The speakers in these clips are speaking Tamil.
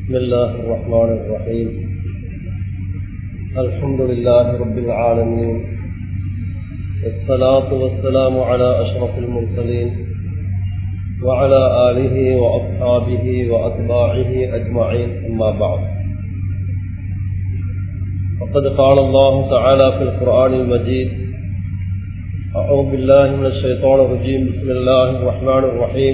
بسم الله الرحمن الرحيم الحمد لله رب العالمين والصلاة والسلام على أشرف المرسلين وعلى آله وأصحابه وأتباعه أجمعين أما بعد فقد قال الله تعالى في القرآن المجيد أعوذ بالله من الشيطان الرجيم بسم الله الرحمن الرحيم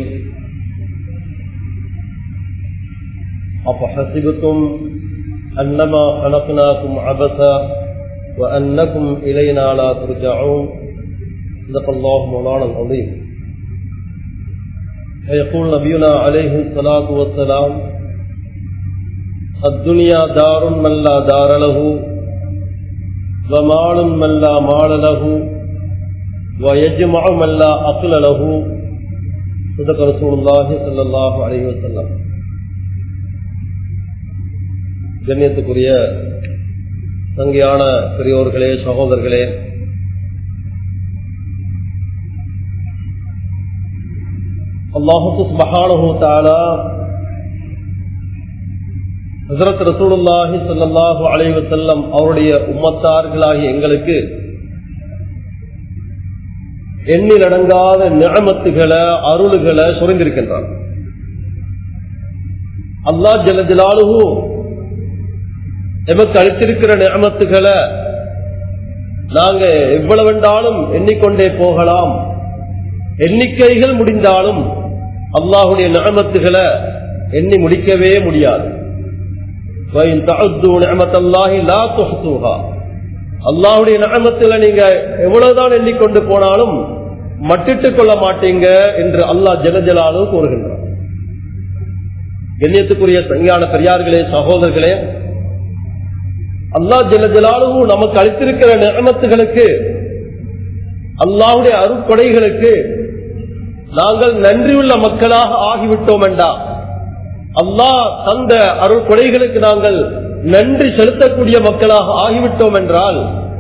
أفحسبتم أنما خلقناكم عبثا وأنكم إلينا لا ترجعون صدق الله مولانا العظيم فيقول نبينا عليه الصلاة والسلام الدنيا دار من لا دار له ومال من لا مال له ويجمع من لا أقل له صدق رسول الله صلى الله عليه وسلم கண்ணியத்துக்குரிய சங்கையான பெரியோர்களே சகோதரர்களே அல்லாஹு சுபஹானஹு தஆலா ஹஜரத் ரசூலுல்லாஹி ஸல்லல்லாஹு அலைஹி வஸல்லம் அவருடைய உம்மத்தார்களாகிய எங்களுக்கு எண்ணிலடங்காத நியமத்துகளை அருள்களை சுரந்திருக்கின்றார் அல்லாஹ் ஜல்ல ஜலாலுஹு எமக்கு அளித்திருக்கிற நியமத்துகளை நாங்க எவ்வளவு வேண்டாலும் எண்ணிக்கொண்டே போகலாம் எண்ணிக்கைகள் முடிந்தாலும் அல்லாஹுடைய நியமத்துகளை எண்ணி முடிக்கவே முடியாது அல்லாஹுடைய நியமத்துல நீங்க எவ்வளவுதான் எண்ணிக்கொண்டு போனாலும் மட்டிட்டுக் கொள்ள மாட்டீங்க என்று அல்லாஹ் ஜலஜலாலு கூறுகின்றார் கண்ணியத்துக்குரிய சங்கியான பெரியார்களே சகோதரர்களே அல்லா ஜலஜலாலு நமக்கு அளித்திருக்கிற நியமத்துகளுக்கு அல்லாவுடைய அருட்கொடைகளுக்கு நாங்கள் நன்றியுள்ள மக்களாக ஆகிவிட்டோம் என்றா அல்லாஹ் தந்த அருட்கொடைகளுக்கு நாங்கள் நன்றி செலுத்தக்கூடிய மக்களாக ஆகிவிட்டோம் என்றால்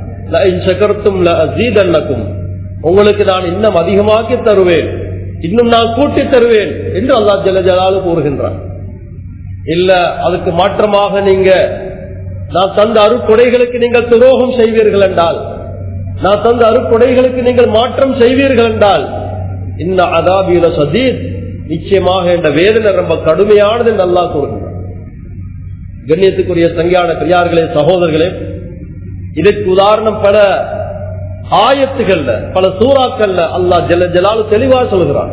சகர்த்தும் உங்களுக்கு நான் இன்னும் அதிகமாக்கி தருவேன் இன்னும் நான் கூட்டி தருவேன் என்று அல்லா ஜலஜலாலு கூறுகின்றான் இல்ல அதுக்கு மாற்றமாக நீங்க நான் தந்த அருட்கொடைகளுக்கு நீங்கள் துரோகம் செய்வீர்கள் என்றால் நான் தந்த அருட்கொடைகளுக்கு நீங்கள் மாற்றம் செய்வீர்கள் என்றால் இன்ன அதாபியில சதீத் நிச்சயமாக இந்த வேதனை ரொம்ப கடுமையானது நல்லா கூறுகிறார் கண்ணியத்துக்குரிய சங்கியான பெரியார்களே சகோதரர்களே இதற்கு உதாரணம் பல ஆயத்துகள்ல பல சூறாக்கள்ல அல்லா ஜல ஜலாலு தெளிவா சொல்கிறார்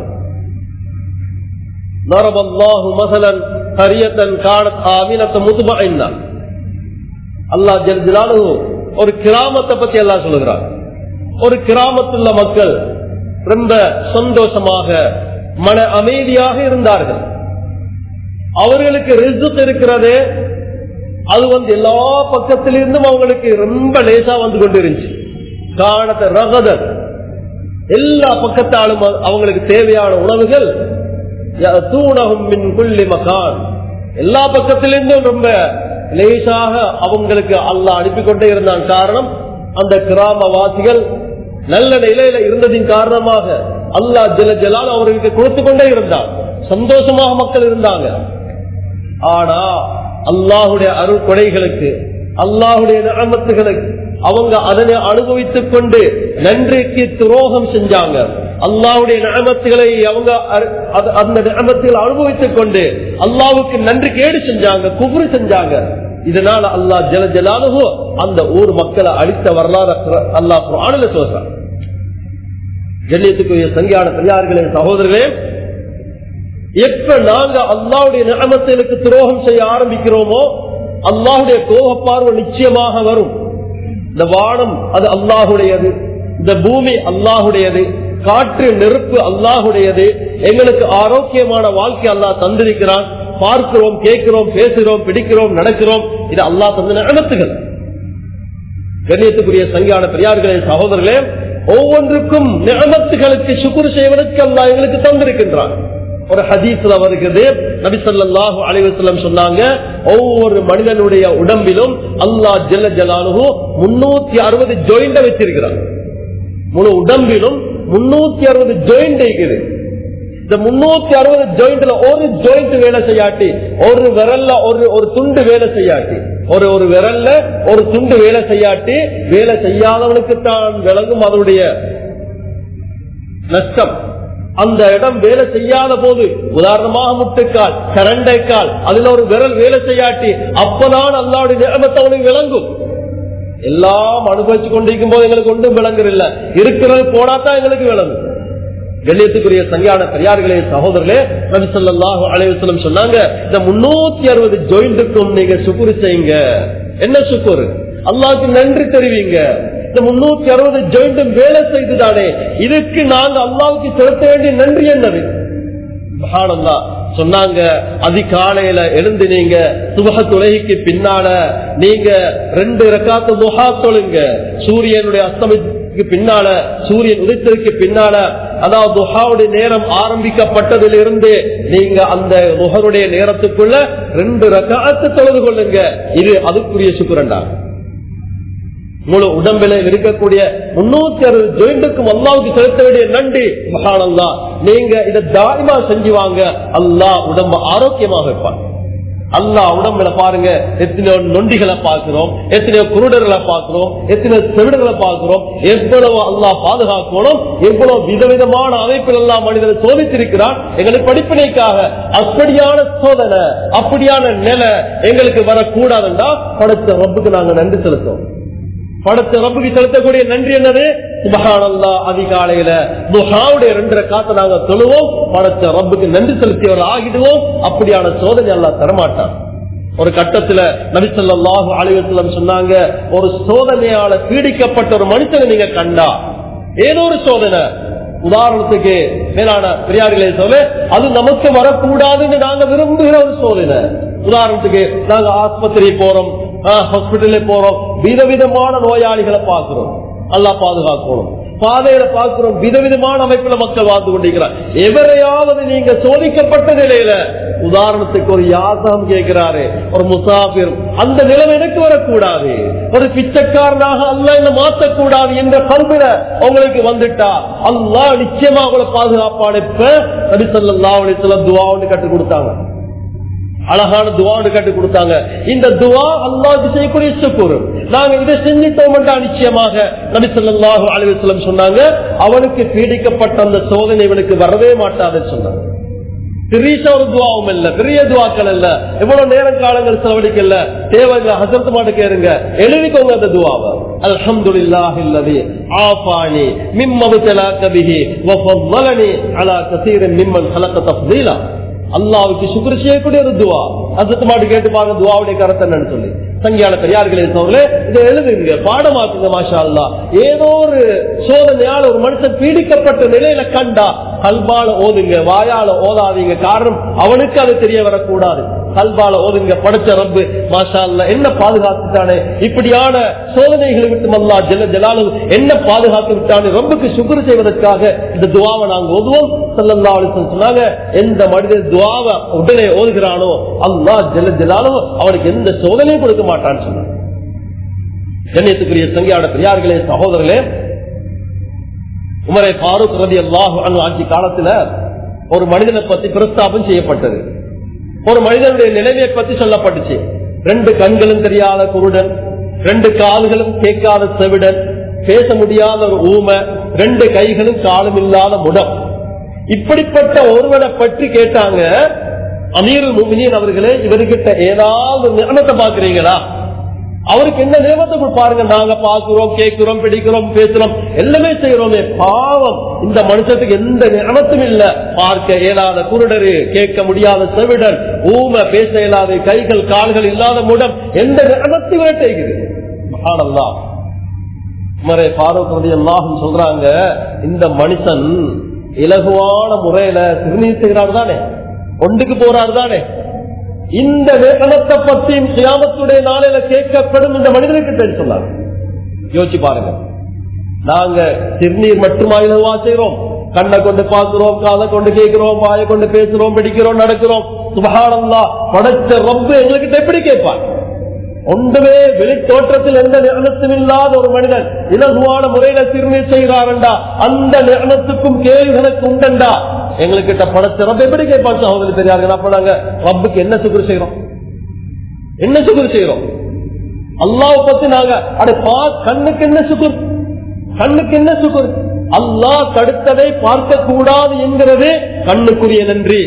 நரபல்லாஹு மசலன் ஹரியத்தன் காணத் ஆமினத்த முதுமைன்னா அல்லா ஜல்ஜலாலு ஒரு கிராமத்தை பத்தி எல்லாம் சொல்லுகிறார் ஒரு கிராமத்துள்ள மக்கள் ரொம்ப சந்தோஷமாக மன அமைதியாக இருந்தார்கள் அவர்களுக்கு ரிசுக் இருக்கிறது அது வந்து எல்லா பக்கத்திலிருந்தும் அவங்களுக்கு ரொம்ப லேசா வந்து கொண்டு இருந்துச்சு காணத்த ரகதர் எல்லா பக்கத்தாலும் அவங்களுக்கு தேவையான உணவுகள் தூணகம் மின் புள்ளி மகான் எல்லா பக்கத்திலிருந்தும் ரொம்ப லேசாக அவங்களுக்கு அல்லா அனுப்பி கொண்டே இருந்தான் காரணம் அந்த கிராமவாசிகள் நல்ல நிலையில இருந்ததின் காரணமாக அல்லா ஜல ஜலால் அவர்களுக்கு கொடுத்து கொண்டே இருந்தான் சந்தோஷமாக மக்கள் இருந்தாங்க ஆனா அல்லாஹுடைய அருள் கொடைகளுக்கு அல்லாஹுடைய நியமத்துகளுக்கு அவங்க அதனை அனுபவித்துக் கொண்டு நன்றிக்கு துரோகம் செஞ்சாங்க அல்லாவுடைய நியமத்துகளை அவங்க அந்த நியமத்தில் அனுபவித்துக் கொண்டு அல்லாவுக்கு நன்றி கேடு செஞ்சாங்க குபுரு செஞ்சாங்க இதனால அல்லா ஜல ஜலாலுகோ அந்த ஊர் மக்களை அழித்த வரலாறு அல்லா குரானில சொல்றான் கண்ணியத்துக்குரிய சங்கியான பெரியார்களே சகோதரர்களே எப்ப நாங்க அல்லாவுடைய நியமத்திற்கு துரோகம் செய்ய ஆரம்பிக்கிறோமோ அல்லாஹுடைய கோப பார்வை நிச்சயமாக வரும் இந்த வானம் அது அல்லாஹுடையது இந்த பூமி அல்லாஹுடையது காற்று நெருப்பு அல்லாஹுடையது எங்களுக்கு ஆரோக்கியமான வாழ்க்கை அல்லாஹ் தந்திருக்கிறான் பார்க்கிறோம் கேட்கிறோம் பேசுகிறோம் பிடிக்கிறோம் நடக்கிறோம் இது அல்லாஹ் தந்த நியமத்துகள் கண்ணியத்துக்குரிய சங்கியான பெரியார்களே சகோதரர்களே ஒவ்வொன்றுக்கும் நியமத்துகளுக்கு சுக்குர் செய்வதற்கு அல்லாஹ் எங்களுக்கு தந்திருக்கின்றான் ஒரு ஹதீஸ்ல வருகிறது நபி சொல்லாஹு அலைவசல்லம் சொன்னாங்க ஒவ்வொரு மனிதனுடைய உடம்பிலும் அல்லாஹ் ஜல்ல ஜலாலுஹு முன்னூத்தி அறுபது ஜோயிண்ட வச்சிருக்கிறார் முழு உடம்பிலும் முன்னூத்தி அறுபது ஜோயிண்ட் இருக்குது இந்த முன்னூத்தி அறுபது ஜாயிண்ட்ல ஒரு ஜாயிண்ட் வேலை செய்யாட்டி ஒரு விரல்ல ஒரு ஒரு துண்டு வேலை செய்யாட்டி ஒரு ஒரு விரல்ல ஒரு துண்டு வேலை செய்யாட்டி வேலை செய்யாதவனுக்கு தான் விளங்கும் அதனுடைய நஷ்டம் அந்த இடம் வேலை செய்யாத போது உதாரணமாக முட்டுக்கால் கரண்டைக்கால் அதுல ஒரு விரல் வேலை செய்யாட்டி அப்பதான் அல்லாவுடைய நியமத்தை அவனுக்கு விளங்கும் எல்லாம் அனுபவிச்சு கொண்டிருக்கும் போது எங்களுக்கு ஒன்றும் விளங்குறில்ல இருக்கிறது போனாதான் எங்களுக்கு விளங்கும் கண்ணியத்துக்குரிய சங்கியான பெரியார்களே சகோதரர்களே நபி ஸல்லல்லாஹு அலைஹி வஸல்லம் சொன்னாங்க இந்த முன்னூத்தி அறுபது ஜாயிண்ட்டுக்கும் நீங்க சுக்குரு செய்யுங்க என்ன சுக்குரு அல்லாஹ்க்கு நன்றி தெரிவிங்க இந்த முன்னூத்தி அறுபது ஜாயிண்ட்டும் வேலை செய்துதானே இதுக்கு நாங்க அல்லாவுக்கு செலுத்த வேண்டிய நன்றி என்னது சுப்ஹானல்லா சொன்னாங்க அதிகாலையில எழுந்து நீங்க சுபக துலகிக்கு பின்னால நீங்க ரெண்டு ரக்காத்து துஹா தொழுங்க சூரியனுடைய அஸ்தமிக்கு பின்னால சூரியன் உதித்ததுக்கு பின்னால அதாவது துஹாவுடைய நேரம் ஆரம்பிக்கப்பட்டதில் இருந்து நீங்க அந்த முகருடைய நேரத்துக்குள்ள ரெண்டு ரக்காத்து தொழுது கொள்ளுங்க இது அதுக்குரிய சுக்குரண்டா முழு உடம்பில இருக்கக்கூடிய முன்னூத்தி அறுபது ஜோயிண்டுக்கும் அல்லாவுக்கு செலுத்த வேண்டிய நன்றி மகானந்தா நீங்க இதை தாய்மா செஞ்சுவாங்க அல்லாஹ் உடம்ப ஆரோக்கியமாக வைப்பாங்க அல்லா உடம்புல பாருங்க எத்தனையோ நொண்டிகளை பார்க்கிறோம் எத்தனையோ குருடர்களை பார்க்கிறோம் எத்தனையோ செவிடர்களை பார்க்கிறோம் எவ்வளவு அல்லாஹ் பாதுகாக்கணும் எவ்வளவு விதவிதமான அமைப்பில் எல்லாம் மனிதனை சோதித்திருக்கிறான் எங்களுக்கு படிப்பினைக்காக அப்படியான சோதனை அப்படியான நிலை எங்களுக்கு வரக்கூடாதுண்டா படைத்த ரப்புக்கு நாங்க நன்றி செலுத்தோம் படத்தை ரப்புக்கு செலுத்தக்கூடிய நன்றி என்னது சுபஹானல்லா அதிகாலையில துஹாவுடைய ரெண்டரை காத்த நாங்க தொழுவோம் படத்தை ரப்புக்கு நன்றி செலுத்தியவர் ஆகிடுவோம் அப்படியான சோதனை எல்லாம் தரமாட்டான் ஒரு கட்டத்துல நபிசல்லாஹு அலுவலம் சொன்னாங்க ஒரு சோதனையால பீடிக்கப்பட்ட ஒரு மனுஷனை நீங்க கண்டா ஏதோ ஒரு சோதனை உதாரணத்துக்கு மேலான பெரியார்களே சொல்ல அது நமக்கு வரக்கூடாதுன்னு நாங்க விரும்புகிற ஒரு சோதனை உதாரணத்துக்கு நாங்க ஆஸ்பத்திரி போறோம் ஹாஸ்பிட்டல்ல போறோம் விதவிதமான நோயாளிகளை பார்க்கிறோம் நல்லா பாதுகாக்கணும் பாதையில பார்க்கிறோம் விதவிதமான அமைப்புல மக்கள் வாழ்ந்து கொண்டிருக்கிறார் எவரையாவது நீங்க சோதிக்கப்பட்ட நிலையில உதாரணத்துக்கு ஒரு யாசகம் கேட்கிறாரு ஒரு முசாபிர் அந்த நிலைமை எனக்கு வரக்கூடாது ஒரு பிச்சைக்காரனாக அல்ல என்ன மாற்றக்கூடாது என்ற பண்பில உங்களுக்கு வந்துட்டா அல்லா நிச்சயமா உங்களை பாதுகாப்பான இப்ப நபிசல்லா துவாவுன்னு கற்றுக் கொடுத்தாங்க அழகான துவான்னு கட்டு கொடுத்தாங்க இந்த துவா அல்லாஹ் செய்யக்கூடிய சுக்குரு நாங்க இதை செஞ்சிட்டோம்டா நிச்சயமாக நபி சொல்லாஹு அலுவலம் சொன்னாங்க அவனுக்கு பீடிக்கப்பட்ட அந்த சோதனை இவனுக்கு வரவே மாட்டாதுன்னு சொன்னாங்க பெரிய ஒரு துவாவும் இல்ல பெரிய துவாக்கள் இல்ல எவ்வளவு நேரம் காலங்கள் செலவழிக்கல தேவையில்ல ஹசரத்து மாட்டு கேருங்க எழுதிக்கோங்க அந்த துவாவை அல்ஹம்துலில்லாஹ் இல்லதி ஆஃபானி மிம்மபுதலா கபிஹி வஃபல்லனி அலா கஸீரின் மிம்மன் ஹலக தஃதீலா அல்லாவுக்கு சுக்ர செய்யக்கூடிய ஒரு துவா அசத்து மாட்டு கேட்டு பாருங்க துவாவுடைய கருத்து என்னன்னு சொல்லி சங்கியான பெரியார்களே சோழர்களே இதை எழுதுங்க பாடமாக்குங்க மாஷா அல்லா ஏதோ ஒரு சோதனையால ஒரு மனுஷன் பீடிக்கப்பட்ட நிலையில கண்டா கல்பால ஓதுங்க வாயால ஓதாதீங்க காரணம் அவனுக்கு அது தெரிய வரக்கூடாது கல்பால ஓதுங்க படைச்ச ரப்பு மாஷா அல்லா என்ன பாதுகாத்துட்டானே இப்படியான சோதனைகளை விட்டு அல்லா ஜெல ஜலாலு என்ன பாதுகாத்து விட்டானே ரப்புக்கு சுக்குரு செய்வதற்காக இந்த துவாவை நாங்க ஓதுவோம் சல்லல்லா சொன்னாங்க எந்த மனிதன் துவாவை உடனே ஓதுகிறானோ அல்லா ஜெல ஜலாலு அவனுக்கு எந்த சோதனையும் கொடுக்க மாட்டான்னு சொன்னாங்க கண்ணியத்துக்குரிய சங்கியாட பெரியார்களே சகோதரர்களே உமரை பாரூக் ரதி அல்லாஹ் ஆட்சி காலத்துல ஒரு மனிதனை பத்தி பிரஸ்தாபம் செய்யப்பட்டது ஒரு மனிதனுடைய நிலைமையை பத்தி சொல்லப்பட்டுச்சு ரெண்டு கண்களும் தெரியாத குருடன் ரெண்டு கால்களும் கேட்காத செவிடன் பேச முடியாத ஒரு ஊமை ரெண்டு கைகளும் காலும் இல்லாத முடம் இப்படிப்பட்ட ஒருவனை பற்றி கேட்டாங்க அமீர் முமினியன் அவர்களே இவர்கிட்ட ஏதாவது நியமத்தை பாக்குறீங்களா அவருக்கு என்ன நியமத்தை பாருங்க நாங்க பாக்குறோம் கேட்கிறோம் பிடிக்கிறோம் பேசுறோம் எல்லாமே செய்யறோமே பாவம் இந்த மனுஷத்துக்கு எந்த நியமத்தும் இல்ல பார்க்க இயலாத குருடரு கேட்க முடியாத செவிடன் ஊமை பேச இயலாத கைகள் கால்கள் இல்லாத முடம் எந்த நியமத்தையும் வேட்டைகிறது மகானல்லா மறை பாரோக்கிறது எல்லாரும் சொல்றாங்க இந்த மனுஷன் இலகுவான முறையில சிறுநீர் செய்கிறார் தானே ஒன்றுக்கு போறாரு தானே இந்த வேகனத்தை பற்றியும் சியாமத்துடைய நாளையில கேட்கப்படும் இந்த மனிதனுக்கு சொன்னார் யோசிச்சு பாருங்க நாங்க சிறுநீர் மட்டுமா இலவா செய்யறோம் கண்ணை கொண்டு பார்க்கிறோம் காதை கொண்டு கேட்கிறோம் வாயை கொண்டு பேசுறோம் பிடிக்கிறோம் நடக்கிறோம் சுபகானந்தா படைச்ச ரொம்ப எங்களுக்கு எப்படி கேட்பான் ஒன்றுமே வெளித்தோற்றத்தில் எந்த நிரணத்தும் இல்லாத ஒரு மனிதன் இலகுவான முறையில சிறுநீர் செய்கிறாரண்டா அந்த நிரணத்துக்கும் கேள்விகளுக்கு உண்டண்டா எங்களுக்கு படத்தை ரப்ப எப்படி கேட்பாங்க சகோதரி தெரியாது அப்ப நாங்க ரப்புக்கு என்ன சுக்குரு செய்யறோம் என்ன சுக்குரு செய்யறோம் அல்லாஹ் பத்தி நாங்க அட பா கண்ணுக்கு என்ன சுக்குர் கண்ணுக்கு என்ன சுக்குர் அல்லாஹ் தடுத்ததை பார்க்க கூடாது என்கிறது கண்ணுக்குரிய நன்றி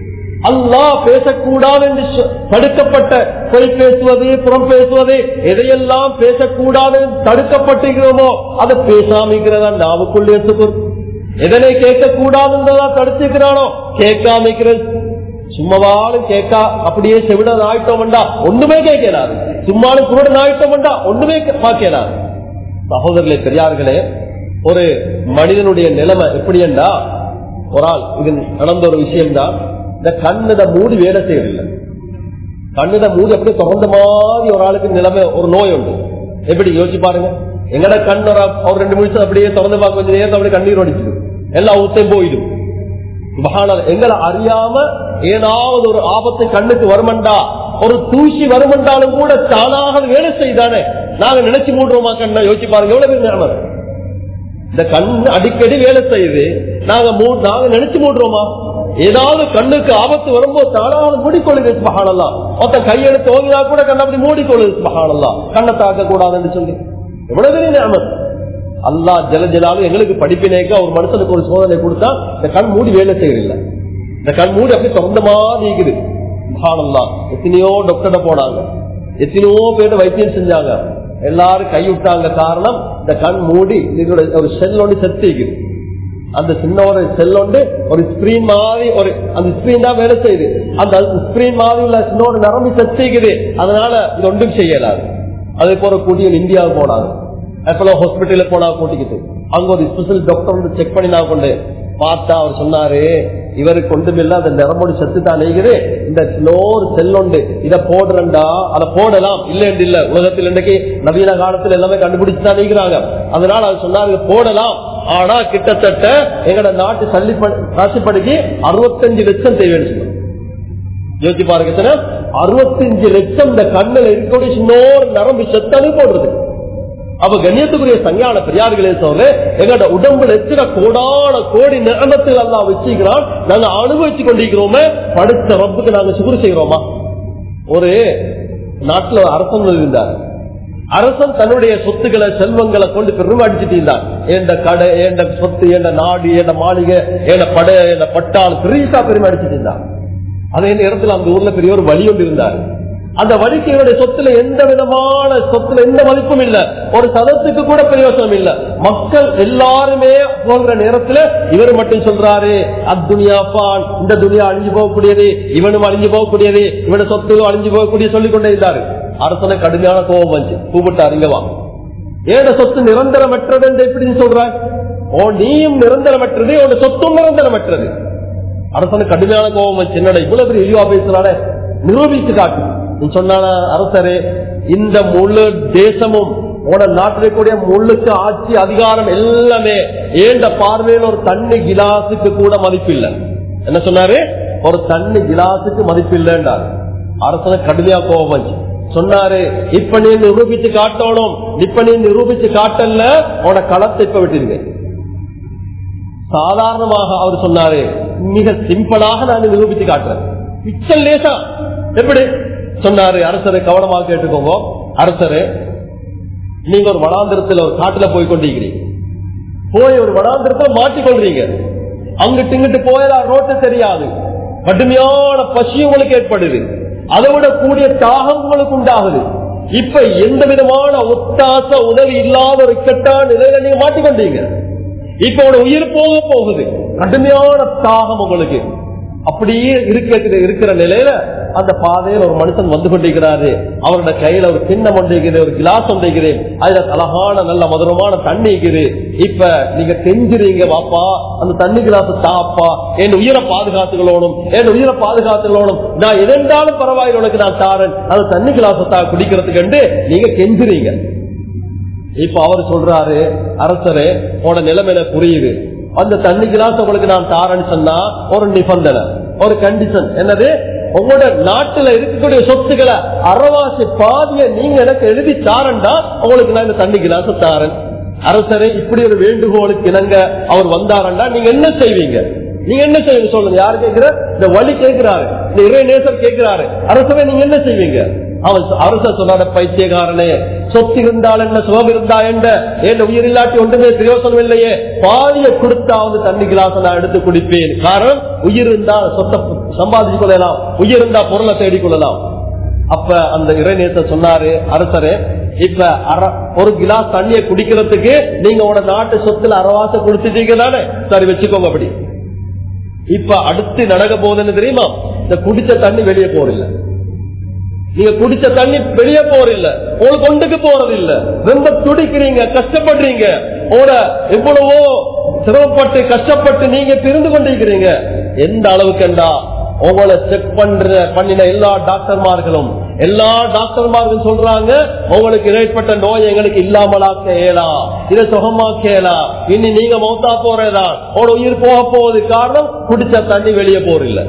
அல்லாஹ் பேசக்கூடாது என்று சொ- தடுக்கப்பட்ட பொய் பேசுவது புறம் பேசுவது எதையெல்லாம் பேசக்கூடாது என்று தடுக்கப்பட்டிருக்கிறோமோ அதை பேசாமிக்கிறதா நாவுக்குள்ளே சுக்குர் எதனை கேட்கக்கூடாது என்றதான் தடுத்திருக்கிறானோ கேட்காமிக்கிறது சும்மாவாலும் கேட்கா அப்படியே செவிடன் ஆயிட்டோம்டா ஒண்ணுமே கேட்கலாது சும்மாலும் குருடன் ஆயிட்டோம்டா ஒண்ணுமே பார்க்கலாது சகோதரர்களே பெரியார்களே ஒரு மனிதனுடைய நிலைமை எப்படி என்றா ஒரு ஆள் இது நடந்த ஒரு விஷயம்தான் இந்த கண்ணுத மூடி வேலை செய்யறதில்லை கண்ணுத மூடி அப்படியே திறந்த மாதிரி ஒரு ஆளுக்கு நிலைமை ஒரு நோய் உண்டு எப்படி யோசிச்சு பாருங்க எங்கட கண் ஒரு ஒரு ரெண்டு நிமிஷம் அப்படியே திறந்து பார்க்க கொஞ்சம் நேரத்தை அப்படியே கண்ணீர் ஒடிச்சிடும் எல்லா ஊத்தையும் போயிடும் சுபஹானல்லாஹ். எங்களை அறியாம ஏதாவது ஒரு ஆபத்து கண்ணுக்கு வருமண்டா ஒரு தூசி வருமண்டாலும் கூட தானாக வேலை செய்தானே நாங்க நினைச்சு மூடுறோமா கண்ணை யோசிச்சு பாருங்க எவ்வளவு பெரிய நிலைமை இந்த கண் அடிக்கடி வேலை செய்யுது நாங்க மூ- நாங்க நினைச்சு மூடுறோமா ஏதாவது கண்ணுக்கு ஆபத்து வரும்போது தானாக மூடிக்கொள்ளுது மகானல்லாம் மொத்த கையெழுத்து ஓங்கினா கூட கண்ணை அப்படி மூடிக்கொள்ளுது மகானல்லாம் கண்ணை தாக்க கூடாதுன்னு சொல்லி எவ்வளவு பெரிய நிலைமை அல்லா ஜல ஜலாலும் எங்களுக்கு படிப்பினேக்க ஒரு மனுஷனுக்கு ஒரு சோதனை கொடுத்தா இந்த கண் மூடி வேலை செய்யறதில்ல இந்த கண் மூடி அப்படி திறந்த மாதிரி இருக்குது மகானல்லா எத்தனையோ டாக்டர்ட போனாங்க எத்தனையோ பேர் வைத்தியம் செஞ்சாங்க எல்லாரும் கைவிட்டாங்க காரணம் இந்த கண் மூடி இதோட ஒரு செல் ஒன்று செத்துக்குது அந்த சின்ன ஒரு செல் ஒன்று ஒரு ஸ்கிரீன் மாதிரி ஒரு அந்த ஸ்கிரீன் தான் வேலை செய்யுது அந்த ஸ்கிரீன் மாதிரி உள்ள சின்ன ஒரு நரம்பு செத்துக்குது அதனால இது ஒன்றும் செய்யலாது அதே போல கூட்டிகள் இந்தியாவுக்கு போனாங்க அப்போலோ ஹாஸ்பிட்டல போனா கூட்டிக்கிட்டு அங்க ஒரு ஸ்பெஷல் டாக்டர் வந்து செக் பண்ணி நான் கொண்டு பார்த்தா அவர் சொன்னாரு இவருக்கு ஒன்றுமில்ல அந்த நரம்போடு செத்து தான் நெய்கிறது இந்த ஸ்லோர் செல்லொண்டு இதை போடுறண்டா அதை போடலாம் இல்ல இல்ல உலகத்தில் இன்றைக்கு நவீன காலத்துல எல்லாமே கண்டுபிடிச்சு தான் நெய்கிறாங்க அதனால அவர் சொன்னாரு இதை போடலாம் ஆனா கிட்டத்தட்ட எங்கட நாட்டு சல்லி ராசிப்படிக்கு அறுபத்தஞ்சு லட்சம் தேவைன்னு சொன்னாங்க யோசிச்சு பாருங்க அறுபத்தஞ்சு லட்சம் இந்த கண்ணில் இருக்கக்கூடிய இன்னொரு நரம்பு செத்தாலே போடுறது அப்ப கண்ணியத்துக்குரிய சங்கான பெரியார்களே சொல்ற எங்கட உடம்புல எத்தனை கோடான கோடி நிறமத்தில் எல்லாம் வச்சுக்கிறான் நாங்க அனுபவிச்சு கொண்டிருக்கிறோமே படுத்த ரப்புக்கு நாங்க சுகுரு செய்கிறோமா ஒரு நாட்டுல ஒரு அரசன் இருந்தார் அரசன் தன்னுடைய சொத்துக்களை செல்வங்களை கொண்டு பெரும் அடிச்சுட்டு இருந்தார் ஏண்ட கடை ஏண்ட சொத்து ஏண்ட நாடு ஏண்ட மாளிகை ஏண்ட படை ஏண்ட பட்டாள் பெரியசா பெருமை அடிச்சுட்டு இருந்தார் அதே நேரத்தில் அந்த ஊர்ல பெரிய ஒரு வழி ஒன்று இருந்தார் அந்த வழிக்கு இவருடைய சொத்துல எந்த விதமான சொத்துல எந்த மதிப்பும் இல்ல ஒரு சதத்துக்கு கூட பிரயோசனம் இல்ல மக்கள் எல்லாருமே போகிற நேரத்துல இவர் மட்டும் சொல்றாரு அத்துனியா பான் இந்த துனியா அழிஞ்சு போகக்கூடியது இவனும் அழிஞ்சு போகக்கூடியது இவன சொத்து அழிஞ்சு போகக்கூடிய சொல்லிக் கொண்டே இருந்தாரு அரசனை கடுமையான கோபம் வந்து கூப்பிட்டாரு இங்க வா ஏட சொத்து நிரந்தரமற்றது என்று எப்படி சொல்றாய் ஓ நீயும் நிரந்தரமற்றது உன் சொத்தும் நிரந்தரமற்றது அரசனுக்கு கடுமையான கோபம் வச்சு என்னடா இவ்வளவு பெரிய இழிவா பேசுறானே நிரூபித்து காட்டு நீ சொன்னான அரசரே இந்த முழு தேசமும் உன நாட்டில் கூடிய முழுக்க ஆட்சி அதிகாரம் எல்லாமே ஏண்ட பார்வையில் ஒரு தண்ணி கிலாசுக்கு கூட மதிப்பில்லை என்ன சொன்னாரு ஒரு தண்ணி கிலாசுக்கு மதிப்பில்லைன்றார் அரசனுக்கு கடுமையா கோபம் வச்சு சொன்னாரு இப்ப நீ நிரூபிச்சு காட்டணும் இப்ப நீ நிரூபிச்சு காட்டல உன களத்தை இப்ப விட்டுருங்க சாதாரணமாக அவர் சொன்னாரு மிக சிம்பிளாக நான் நிரூபித்து காட்டுறேன் மிச்சம் லேசா எப்படி சொன்னாரு அரசரை கவனமாக கேட்டுக்கோங்க அரசரு நீங்க ஒரு வடாந்திரத்துல ஒரு காட்டுல போய் கொண்டிருக்கிறீங்க போய் ஒரு வடாந்திரத்துல மாட்டிக்கொள்றீங்க அங்கிட்டு இங்கிட்டு போயதா ரோட்டு தெரியாது கடுமையான பசி உங்களுக்கு ஏற்படுது அதை விட கூடிய தாகம் உங்களுக்கு உண்டாகுது இப்ப எந்த விதமான ஒத்தாச உதவி இல்லாத ஒரு கெட்டான நிலையில நீங்க மாட்டிக்கொண்டீங்க இப்ப உட உயிர் போக போகுது கடுமையான தாகம் உங்களுக்கு அப்படியே இருக்க இருக்கிற நிலையில அந்த பாதையில் ஒரு மனுஷன் வந்து கொண்டிருக்கிறாரு அவரோட கையில ஒரு கிண்ணம் ஒன்றிருக்குது ஒரு கிளாஸ் ஒன்றிருக்குது அதுல அழகான நல்ல மதுரமான தண்ணி இருக்குது இப்ப நீங்க கெஞ்சுறீங்க வாப்பா அந்த தண்ணி கிளாஸ் தாப்பா என் உயிரை பாதுகாத்துகளோடும் என் உயிரை பாதுகாத்துகளோடும் நான் எதென்றாலும் பரவாயில்லை உனக்கு நான் தாரேன் அந்த தண்ணி கிளாஸ் தா குடிக்கிறதுக்கு நீங்க கெஞ்சுறீங்க இப்ப அவர் சொல்றாரு அரசரே உன நிலைமையில புரியுது அந்த தண்ணி கிளாஸ் உங்களுக்கு நான் தாரேன்னு சொன்னா ஒரு நிபந்தனை ஒரு கண்டிஷன் என்னது உங்களோட நாட்டுல இருக்கக்கூடிய சொத்துக்களை அறவாசி பாதிய நீங்க எனக்கு எழுதி தாரண்டா உங்களுக்கு நான் இந்த தண்ணி கிளாஸ் தாரேன் அரசரே இப்படி ஒரு வேண்டுகோளுக்கு இணங்க அவர் வந்தாரண்டா நீங்க என்ன செய்வீங்க நீங்க என்ன செய்வீங்க சொல்லுங்க யாரு கேட்கிற இந்த வழி கேட்கிறாரு இந்த இறை நேசர் கேட்கிறாரு அரசவை நீங்க என்ன செய்வீங்க அவன் அரச சொன்னார பைத்தியக்காரனே சொத்து இருந்தால் என்ன சுகம் இருந்தா என்ன என் உயிர் இல்லாட்டி ஒன்றுமே பிரயோசனம் இல்லையே பாதிய கொடுத்தாவது தண்ணி கிளாஸ் நான் எடுத்து குடிப்பேன் காரணம் உயிர் இருந்தா சொத்தை சம்பாதிச்சு கொள்ளலாம் உயிர் இருந்தா பொருளை தேடிக் கொள்ளலாம் அப்ப அந்த இறைநேச சொன்னாரு அரசரே இப்ப அர- ஒரு கிளாஸ் தண்ணியை குடிக்கிறதுக்கு நீங்க உட நாட்டு சொத்துல அறவாசம் கொடுத்துட்டீங்க தானே சரி வச்சுக்கோங்க அப்படி இப்ப அடுத்து நடக்க போகுதுன்னு தெரியுமா இந்த குடிச்ச தண்ணி வெளியே போறில்ல நீங்க குடிச்ச தண்ணி வெளியே போறில்ல உங்களுக்கு கொண்டுக்கு போறது இல்ல ரொம்ப துடிக்கிறீங்க கஷ்டப்படுறீங்க ஓட எவ்வளவோ சிரமப்பட்டு கஷ்டப்பட்டு நீங்க பிரிந்து கொண்டிருக்கிறீங்க எந்த அளவுக்குண்டா உங்களை செக் பண்ற பண்ணின எல்லா டாக்டர்மார்களும் எல்லா டாக்டர்மார்களும் சொல்றாங்க உங்களுக்கு ஏற்பட்ட நோய் எங்களுக்கு இல்லாமலாக்க இயலாம் இதை சுகமாக்க இயலாம் இனி நீங்க மௌத்தா போறதா உங்களோட உயிர் போக போவது காரணம் குடிச்ச தண்ணி வெளியே போறில்லை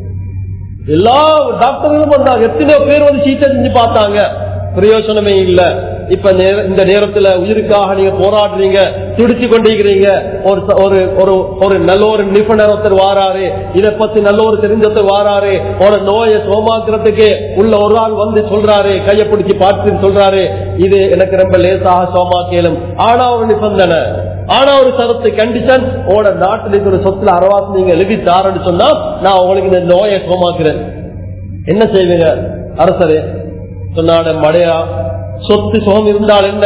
எல்லா டாக்டர்களும் வந்தாங்க எத்தனையோ பேர் வந்து சீட்டை செஞ்சு பார்த்தாங்க பிரயோஜனமே இல்ல இப்ப நேர- இந்த நேரத்துல உயிருக்காக நீங்க போராடுறீங்க துடிச்சு கொண்டிருக்கிறீங்க ஒரு ச- ஒரு ஒரு ஒரு நல்ல ஒரு நிபுணர் ஒருத்தர் வாராரு இதை பத்தி நல்ல ஒரு தெரிஞ்சொருத்தர் வாராரு ஒரு நோயை சோமாக்குறதுக்கு உள்ள ஒரு ஆள் வந்து சொல்றாரு கையை பிடிச்சி பார்த்து சொல்றாரு இது எனக்கு ரொம்ப லேசாக சோமாக்கேலும் ஆனா ஒரு நிபந்தனை ஆனா ஒரு சரத்து கண்டிஷன் உங்களோட நாட்டில் இருக்கிற சொத்துல அறவாசி நீங்க எழுதி தாரன்னு சொன்னா நான் உங்களுக்கு இந்த நோயை சோமாக்குறேன் என்ன செய்வீங்க அரசரே சொன்னாட மழையா சொத்து சுகம் இருந்தால் என்ன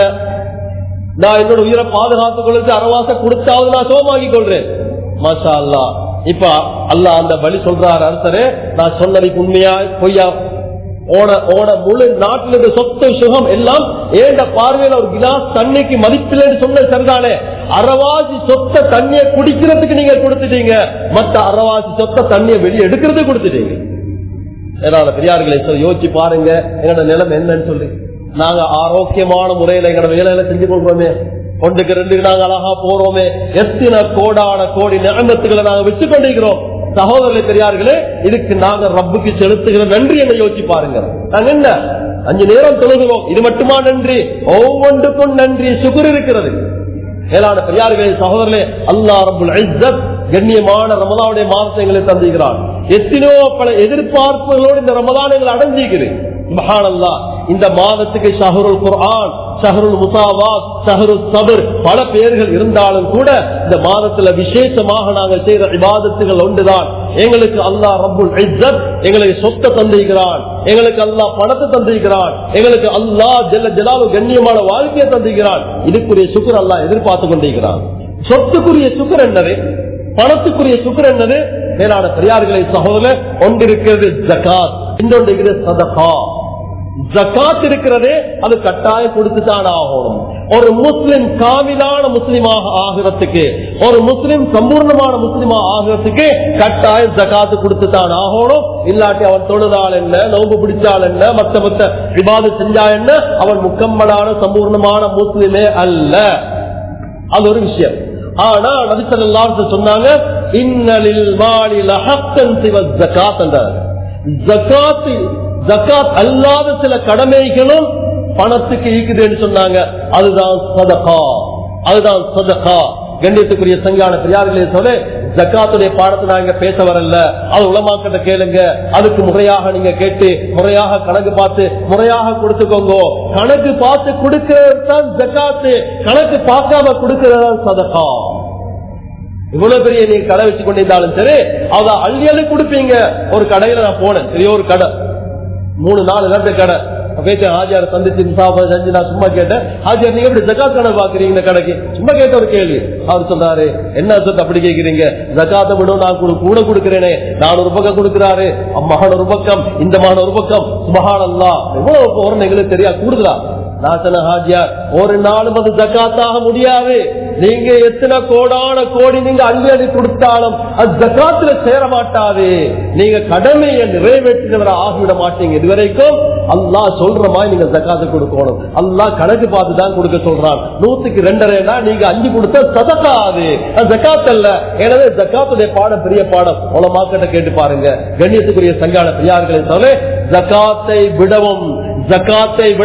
நான் என்னோட உயிரை பாதுகாத்துக் கொள்ளுக்கு அறவாச கொடுத்தாவது நான் சோமாக்கி கொள்றேன் மாஷா அல்லா இப்ப அல்லாஹ் அந்த வழி சொல்றாரு அரசரே நான் சொன்னதுக்கு உண்மையா பொய்யா ஓட ஓட முழு நாட்டில் இருக்க சொத்து சுகம் எல்லாம் ஏண்ட பார்வையில ஒரு கிளாஸ் தண்ணிக்கு மதிப்பில்லைன்னு சொன்ன சரிதானே அறவாசி சொத்த தண்ணியை குடிக்கிறதுக்கு நீங்க கொடுத்துட்டீங்க மத்த அறவாசி சொத்த தண்ணியை வெளியே எடுக்கிறதுக்கு கொடுத்துட்டீங்க ஏதாவது பெரியார்களை சொல்லி யோசிச்சு பாருங்க எங்களோட நிலைமை என்னன்னு சொல்லி நாங்க ஆரோக்கியமான முறையில எங்களோட வேலையில செஞ்சு கொள்றோமே ஒன்றுக்கு ரெண்டு நாங்க அழகா போறோமே எத்தனை கோடான கோடி நிலமத்துகளை நாங்க வச்சு கொண்டிருக்கிறோம் சகோதரர்களை பெரியார்களே இதுக்கு நாங்க ரப்புக்கு செலுத்துகிற நன்றி என்ன யோசிச்சு பாருங்க நாங்க என்ன அஞ்சு நேரம் தொழுகிறோம் இது மட்டுமா நன்றி ஒவ்வொன்றுக்கும் நன்றி சுகுர் இருக்கிறது மேலான பெரியார்களே சகோதரர்களே அல்லா ரபுல் இஸ்ஸத் கண்ணியமான ரமதானுடைய மாதத்தை எங்களுக்கு தந்திருக்கிறான் எத்தனையோ பல எதிர்பார்ப்புகளோடு இந்த ரமதான் எங்களை அடைஞ்சிருக்குது சுப்ஹானல்லா இந்த மாதத்துக்கு ஷஹருல் குர்ஆன் ஷஹருல் முசாவாத் ஷஹருல் சபர் பல பெயர்கள் இருந்தாலும் கூட இந்த மாதத்துல விசேஷமாக நாங்கள் செய்யற இபாதத்துகள் ஒன்றுதான் எங்களுக்கு அல்லாஹ் ரப்புல் இஸ்ஸத் எங்களுக்கு சொத்தை தந்திருக்கிறான் எங்களுக்கு அல்லாஹ் பணத்தை தந்திருக்கிறான் எங்களுக்கு அல்லாஹ் ஜல்ல ஜலாலு கண்ணியமான வாழ்க்கையை தந்திருக்கிறான் இதுக்குரிய சுக்கர் அல்லாஹ் எதிர்பார்த்து கொண்டிருக்கிறான் சொத்துக்குரிய சுக்கர் என்னது பணத்துக்குரிய சுக்கர் என்னது மேலான பெரியார்களை சகோதரர் ஒன்றிருக்கிறது ஜகாத் இன்னொன்று இருக்கிறது சதகா ஜக்காத் இருக்கிறதே அது கட்டாயம் கொடுத்துதான் ஆகணும் ஒரு முஸ்லிம் காவிலான முஸ்லிமாக ஆகிறதுக்கு ஒரு முஸ்லிம் சம்பூர்ணமான முஸ்லிமா ஆகிறதுக்கு கட்டாயம் ஜக்காத்து கொடுத்துதான் ஆகணும் இல்லாட்டி அவன் தொழுதால் என்ன நோம்பு பிடிச்சால் என்ன மத்த மத்த விவாத செஞ்சா என்ன அவன் முக்கம்மலான சம்பூர்ணமான முஸ்லிமே அல்ல அது ஒரு விஷயம் ஆனா நபிசல்லாத்து சொன்னாங்க இன்னலில் மாலில் ஹக்கன் சிவ ஜக்காத் என்றார் ஜக்காத்து ஜக்காத் அல்லாத சில கடமைகளும் பணத்துக்கு ஈக்குதுன்னு சொன்னாங்க அதுதான் சதகா அதுதான் சதகா கண்ணியத்துக்குரிய சங்கான பெரியார்களே சொல்ல ஜக்காத்துடைய பாடத்தை நாங்க பேச வரல அது உலமாக்கிட்ட கேளுங்க அதுக்கு முறையாக நீங்க கேட்டு முறையாக கணக்கு பார்த்து முறையாக கொடுத்துக்கோங்க கணக்கு பார்த்து கொடுக்கிறது தான் ஜக்காத்து கணக்கு பார்க்காம கொடுக்கிறது தான் சதகா இவ்வளவு பெரிய நீங்க கடை வச்சு கொண்டிருந்தாலும் சரி அத அள்ளி அள்ளி கொடுப்பீங்க ஒரு கடையில நான் போனேன் பெரிய ஒரு கடை மூணு நாலு நாட்டு கடை பேச்ச ஆஜியார் சந்திச்சு முசாஃபா செஞ்சு நான் சும்மா கேட்டேன் ஆஜியார் நீங்க எப்படி ஜக்காத் கடை பாக்குறீங்க இந்த கடைக்கு சும்மா கேட்ட ஒரு கேள்வி அவர் சொன்னாரு என்ன சொத்து அப்படி கேக்குறீங்க ஜக்காத்தை விட நான் கூட கூட கொடுக்கிறேனே நான் ஒரு பக்கம் கொடுக்கிறாரு அம்மகான் ஒரு பக்கம் இந்த மகன் ஒரு பக்கம் சுபகான் அல்லா எவ்வளவு போறேன்னு எங்களுக்கு தெரியா கூடுதலா நாசன ஹாஜியார் ஒரு நாளும் அது ஜக்காத்தாக முடியாது நீங்க எத்தனை கோடான கோடி நீங்க அள்ளி அள்ளி கொடுத்தாலும் அது ஜக்காத்துல சேர மாட்டாது நீங்க கடமையை நிறைவேற்றினவர ஆகிவிட மாட்டீங்க இதுவரைக்கும் அல்லாஹ் சொல்ற மாதிரி நீங்க ஜக்காத்து கொடுக்கணும் அல்லாஹ் கணக்கு பார்த்து தான் கொடுக்க சொல்றான் நூத்துக்கு ரெண்டரைனா நீங்க அஞ்சு கொடுத்தா சதக்காது அது ஜக்காத் அல்ல எனவே ஜக்காத்துடைய பாடம் பெரிய பாடம் உலமாக்கிட்ட கேட்டு பாருங்க கண்ணியத்துக்குரிய சங்கான பெரியார்களை தவிர ஜக்காத்தை விடவும் ஜக்காத்தை விடவும்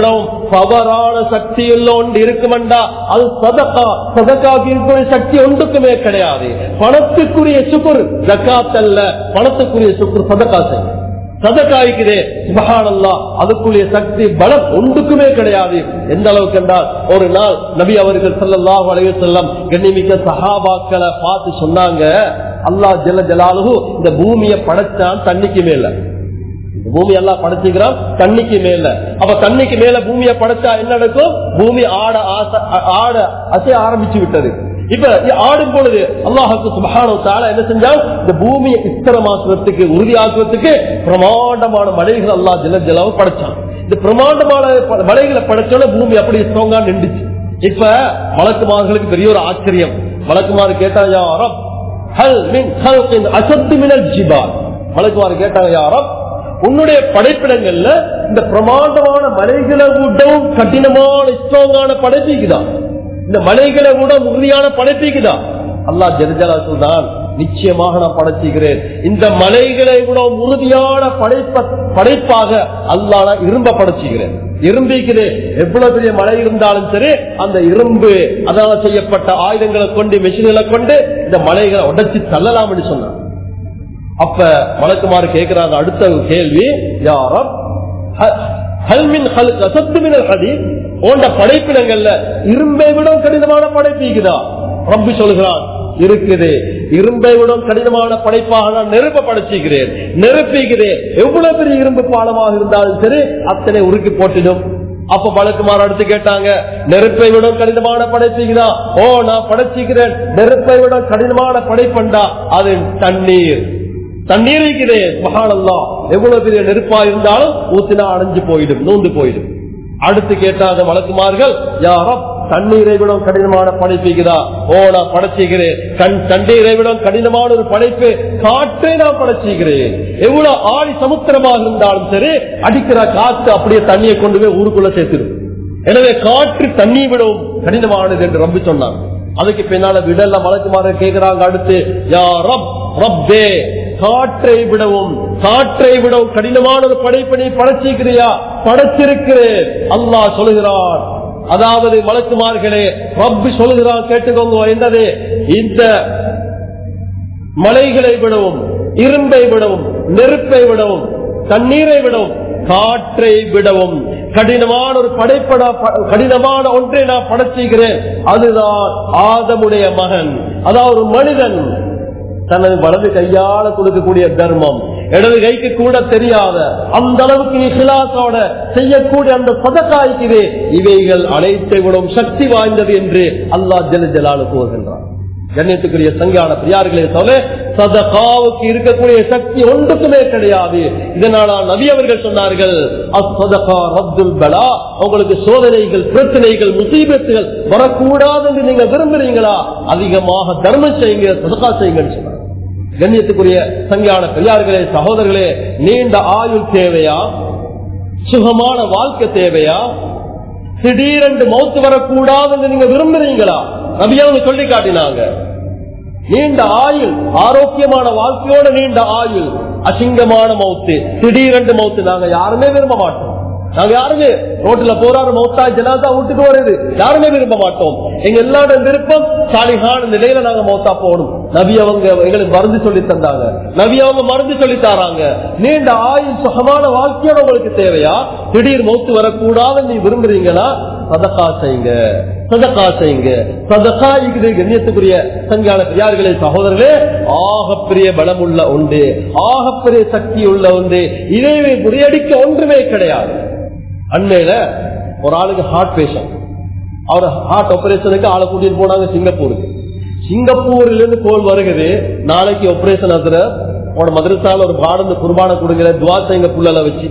பவரான சக்தி உள்ள ஒன்று இருக்குமெண்டா அது சதக்கா சதக்காக்கு இருக்கக்கூடிய சக்தி ஒன்றுக்குமே கிடையாது பணத்துக்குரிய சுக்குர் ஜக்காத் அல்ல பணத்துக்குரிய சுக்குர் சதக்கா செய்யும் சதக்காய்க்குதே சுபஹானல்லா அதுக்குரிய சக்தி பலம் ஒன்றுக்குமே கிடையாது எந்த அளவுக்கு என்றால் ஒரு நாள் நபி அவர்கள் ஸல்லல்லாஹு அலைஹி வஸல்லம் கண்ணிமிக்க சஹாபாக்களை பார்த்து சொன்னாங்க அல்லாஹ் ஜல்ல ஜலாலுஹு இந்த பூமியை படைச்சான் தண்ணிக்கு மேல இந்த பூமி எல்லாம் படைச்சுக்கிறான் தண்ணிக்கு மேல அப்ப தண்ணிக்கு மேல பூமியை படைச்சா என்ன நடக்கும் பூமி ஆட ஆச- ஆட அசைய ஆரம்பிச்சு விட்டது இப்ப இது ஆடும் பொழுது அல்லாஹுக்கு சுபஹானஹு வ தஆலா என்ன செஞ்சால் இந்த பூமியை இஸ்திரமாக்குறதுக்கு உறுதியாக்குறதுக்கு பிரமாண்டமான மலைகள் அல்லாஹ் ஜல்ல ஜலாவு படைச்சான் இந்த பிரமாண்டமான ப- மலைகளை படைச்சோட பூமி அப்படி ஸ்ட்ராங்கா நின்றுச்சு இப்ப வழக்குமார்களுக்கு பெரிய ஒரு ஆச்சரியம் வழக்குமாறு கேட்டா யாரம் ஹல் மின் ஹல்கின் அசத்து மினல் ஜிபால் வழக்குமாறு கேட்டாங்க யாரம் உன்னுடைய படைப்பிடங்கள்ல இந்த பிரமாண்டமான மலைகளை விடவும் கடினமான ஸ்ட்ராங்கான படைப்புக்குதான் இந்த மலைகளை விட உறுதியான படைப்புக்குதா அல்லாஹ் ஜெருஜலா சொல்றான் நிச்சயமாக நான் படைச்சுகிறேன் இந்த மலைகளை விட உறுதியான படைப்ப படைப்பாக அல்லாஹ் நான் இரும்ப படைச்சுகிறேன் இரும்பிக்கிறேன் எவ்வளவு பெரிய மழை இருந்தாலும் சரி அந்த இரும்பு அதனால செய்யப்பட்ட ஆயுதங்களை கொண்டு மெஷின்களை கொண்டு இந்த மலைகளை உடைச்சு தள்ளலாம்னு சொன்னான் அப்ப வழக்குமாறு கேட்கிறாங்க அடுத்த ஒரு கேள்வி யாரம் போன்ற படைப்பினங்கள்ல இரும்பை விட கடினமான படைப்பீக்குதா ரப்பி சொல்கிறான் இருக்குது இரும்பை விட கடினமான படைப்பாக நான் நெருப்ப படைச்சிக்கிறேன் நெருப்பிக்கிறேன் எவ்வளவு பெரிய இரும்பு பாலமாக இருந்தாலும் சரி அத்தனை உருக்கி போட்டிடும் அப்ப வழக்குமாறு அடுத்து கேட்டாங்க நெருப்பை விட கடினமான படைப்பீங்களா ஓ நான் படைச்சிக்கிறேன் நெருப்பை விட கடினமான படைப்பண்டா அது தண்ணீர் தண்ணீர் இருக்கிறேன் மகானல்லா எவ்வளவு பெரிய நெருப்பா இருந்தாலும் ஊத்தினா அடைஞ்சு போயிடும் நூந்து போயிடும் அடுத்து கேட்டாங்க வழக்குமார்கள் யாரோ தண்ணீரை விட கடினமான படைப்புக்குதா ஓ நான் படைச்சுகிறேன் கண் தண்ணீரை விட கடினமான ஒரு படைப்பு காற்றை நான் படைச்சுகிறேன் எவ்வளவு ஆடி சமுத்திரமாக இருந்தாலும் சரி அடிக்கிற காற்று அப்படியே தண்ணியை கொண்டு போய் ஊருக்குள்ள சேர்த்துடும் எனவே காற்று தண்ணி விடவும் கடினமானது என்று ரம்பி சொன்னான் அதுக்கு பின்னால விடல்ல வழக்குமாறு கேட்கிறாங்க அடுத்து யா ரப் ரப்பே காற்றை விடவும் காற்றை விடவும் கடினமான ஒரு படைப்பை நீ படைச்சிருக்கிறியா படைச்சிருக்கிறேன் அல்லாஹ் சொல்லுகிறான் அதாவது வழக்குமார்களே ரப்பி சொல்லுகிறான் கேட்டுக்கோங்க என்னது இந்த மலைகளை விடவும் இரும்பை விடவும் நெருப்பை விடவும் தண்ணீரை விடவும் காற்றை விடவும் கடினமான ஒரு படைப்பட கடினமான ஒன்றை நான் படைச்சுகிறேன் அதுதான் ஆதமுடைய மகன் அதாவது ஒரு மனிதன் தனது வலது கையால கொடுக்கக்கூடிய தர்மம் இடது கைக்கு கூட தெரியாத அந்த அளவுக்கு இஹ்லாசோட செய்யக்கூடிய அந்த சதக்காய்க்குது இவைகள் அனைத்தை விடவும் சக்தி வாய்ந்தது என்று அல்லாஹ் ஜல ஜலாலு கூறுகின்றான் கண்ணியத்துக்குரிய சங்கான பிரியார்களே சொல்ல சதகாவுக்கு இருக்கக்கூடிய சக்தி ஒன்றுக்குமே கிடையாது இதனால நபி அவர்கள் சொன்னார்கள் அஸ்ஸதகா ரத்துல் பலா உங்களுக்கு சோதனைகள் பிரச்சனைகள் முசீபத்துகள் வரக்கூடாது என்று நீங்க விரும்புறீங்களா அதிகமாக தர்மம் செய்யுங்க சதகா செய்யுங்கன்னு சொன்னாங்க கண்ணியத்துக்குரிய சங்கான பெரியார்களே சகோதரர்களே நீண்ட ஆயுள் தேவையா சுகமான வாழ்க்கை தேவையா திடீரென்று மௌத்து வரக்கூடாது என்று நீங்க விரும்புறீங்களா நபியாவது சொல்லி காட்டினாங்க நீண்ட ஆயுள் ஆரோக்கியமான வாழ்க்கையோட நீண்ட ஆயுள் அசிங்கமான மௌத்து திடீரென்று மௌத்து நாங்க யாருமே விரும்ப மாட்டோம் நாங்க யாருமே ரோட்ல போறாரு மௌத்தா ஜனாதா வீட்டுக்கு வருது யாருமே விரும்ப மாட்டோம் எங்க எல்லாரோட விருப்பம் சாலிகான நிலையில நாங்க மௌத்தா போகணும் நபி அவங்க எங்களுக்கு மருந்து சொல்லி தந்தாங்க நபி அவங்க மருந்து சொல்லி தராங்க நீண்ட ஆயுள் சுகமான வாழ்க்கையோட உங்களுக்கு தேவையா திடீர் மௌத்து வரக்கூடாது நீ விரும்புறீங்களா சதக்கா செய்யுங்க சதக்கா செய்யுங்க சதக்கா இது கண்ணியத்துக்குரிய சங்கான பெரியார்களே சகோதரர்களே ஆகப்பெரிய பலம் உள்ள உண்டு ஆகப்பெரிய சக்தி உள்ள உண்டு இதை முறியடிக்க ஒன்றுமே கிடையாது அண்மையில ஒரு ஆளுக்கு ஹார்ட் பேஷண்ட் அவர் ஹார்ட் ஆபரேஷனுக்கு ஆளை கூட்டிட்டு போனாங்க சிங்கப்பூருக்கு சிங்கப்பூர்ல இருந்து கோல் வருகிறது நாளைக்கு ஆபரேஷன் அதுல உன மதரசால ஒரு பாடம் குர்பான கொடுங்கிற துவா செய்யுங்க புள்ளல வச்சு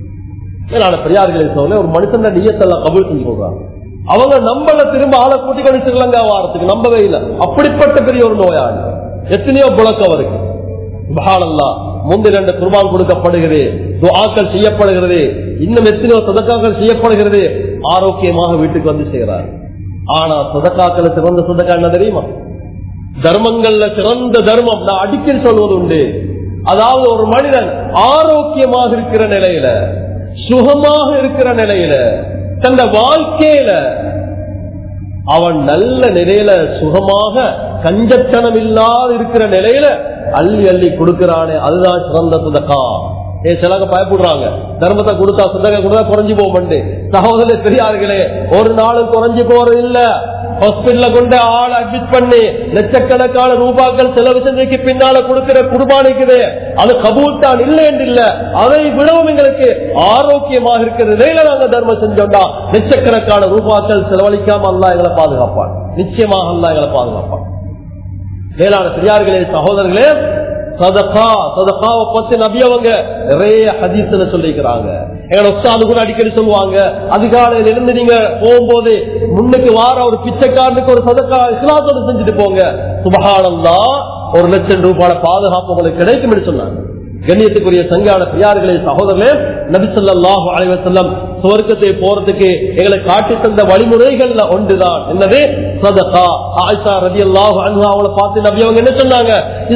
மேலான பெரியார்களை சொல்ல ஒரு மனுஷன் நீயத்தெல்லாம் கபூல் செஞ்சு போடுறாங்க அவங்க நம்பல திரும்ப ஆளை கூட்டி கொண்டு ஸ்ரீலங்கா வாரத்துக்கு நம்பவே இல்லை அப்படிப்பட்ட பெரிய ஒரு நோயாளி எத்தனையோ புழக்கம் அவருக்கு சுபஹானல்லா முந்தி ரெண்டு குர்பான் கொடுக்கப்படுகிறது துஆக்கள் செய்யப்படுகிறது இன்னும் எத்தனையோ சதக்காக்கள் செய்யப்படுகிறது ஆரோக்கியமாக வீட்டுக்கு வந்து செய்கிறார் ஆனா சதக்காக்கள் சிறந்த சதக்கா என்ன தெரியுமா தர்மங்கள்ல சிறந்த தர்மம் நான் அடிக்கடி சொல்வது உண்டு அதாவது ஒரு மனிதன் ஆரோக்கியமாக இருக்கிற நிலையில சுகமாக இருக்கிற நிலையில தந்த வாழ்க்கையில அவன் நல்ல நிலையில சுகமாக கஞ்சத்தனம் இல்லாத இருக்கிற நிலையில அள்ளி அள்ளி கொடுக்கிறானே அதுதான் சிறந்த சுதக்கா ஏ சிலக பயப்படுறாங்க தர்மத்தை கொடுத்தா சுதக கொடுத்தா குறைஞ்சு போகும்ண்டு சகோதர பெரியார்களே ஒரு நாளும் குறைஞ்சு போறது இல்ல ஹாஸ்பிட்டல கொண்டு ஆள் அட்மிட் பண்ணி லட்சக்கணக்கான ரூபாக்கள் செலவு செஞ்சதுக்கு பின்னால கொடுக்கிற குர்பானிக்குது அது கபூல் தான் இல்லை என்று இல்ல அதை விடவும் எங்களுக்கு ஆரோக்கியமாக இருக்கிற நிலையில நாங்க தர்மம் செஞ்சோம்டா லட்சக்கணக்கான ரூபாக்கள் செலவழிக்காம அல்லா எங்களை பாதுகாப்பான் நிச்சயமாக அல்லா எங்களை பாதுகாப்பான் மேலான பெரியார்களே சகோதரர்களே சதகா சதகாவை பத்தி நபி அவங்க நிறைய ஹதீஸ்ல சொல்லிக்கிறாங்க எங்களை உஸ்தாது கூட அடிக்கடி சொல்லுவாங்க அதிகாலையில இருந்து நீங்க போகும்போது முன்னுக்கு வார ஒரு பிச்சைக்காரனுக்கு ஒரு சதக்கா இஸ்லாத்தோடு செஞ்சுட்டு போங்க சுபகானந்தா ஒரு லட்சம் ரூபாய் பாதுகாப்பு உங்களுக்கு கிடைக்கும் சொன்னாங்க கண்ணியத்துக்குரிய சங்கான பிரியார்களே சகோதரர்களே நபிசல்லாஹு அலைவசல்லம் சுவர்க்கத்தை போறதுக்கு எங்களை காட்டி தந்த வழிமுறைகள்ல ஒன்றுதான் என்னது சதகா ஆயிஷா ரதி அல்லாஹு அன்ஹா அவளை பார்த்து நபி அவங்க என்ன சொன்னாங்க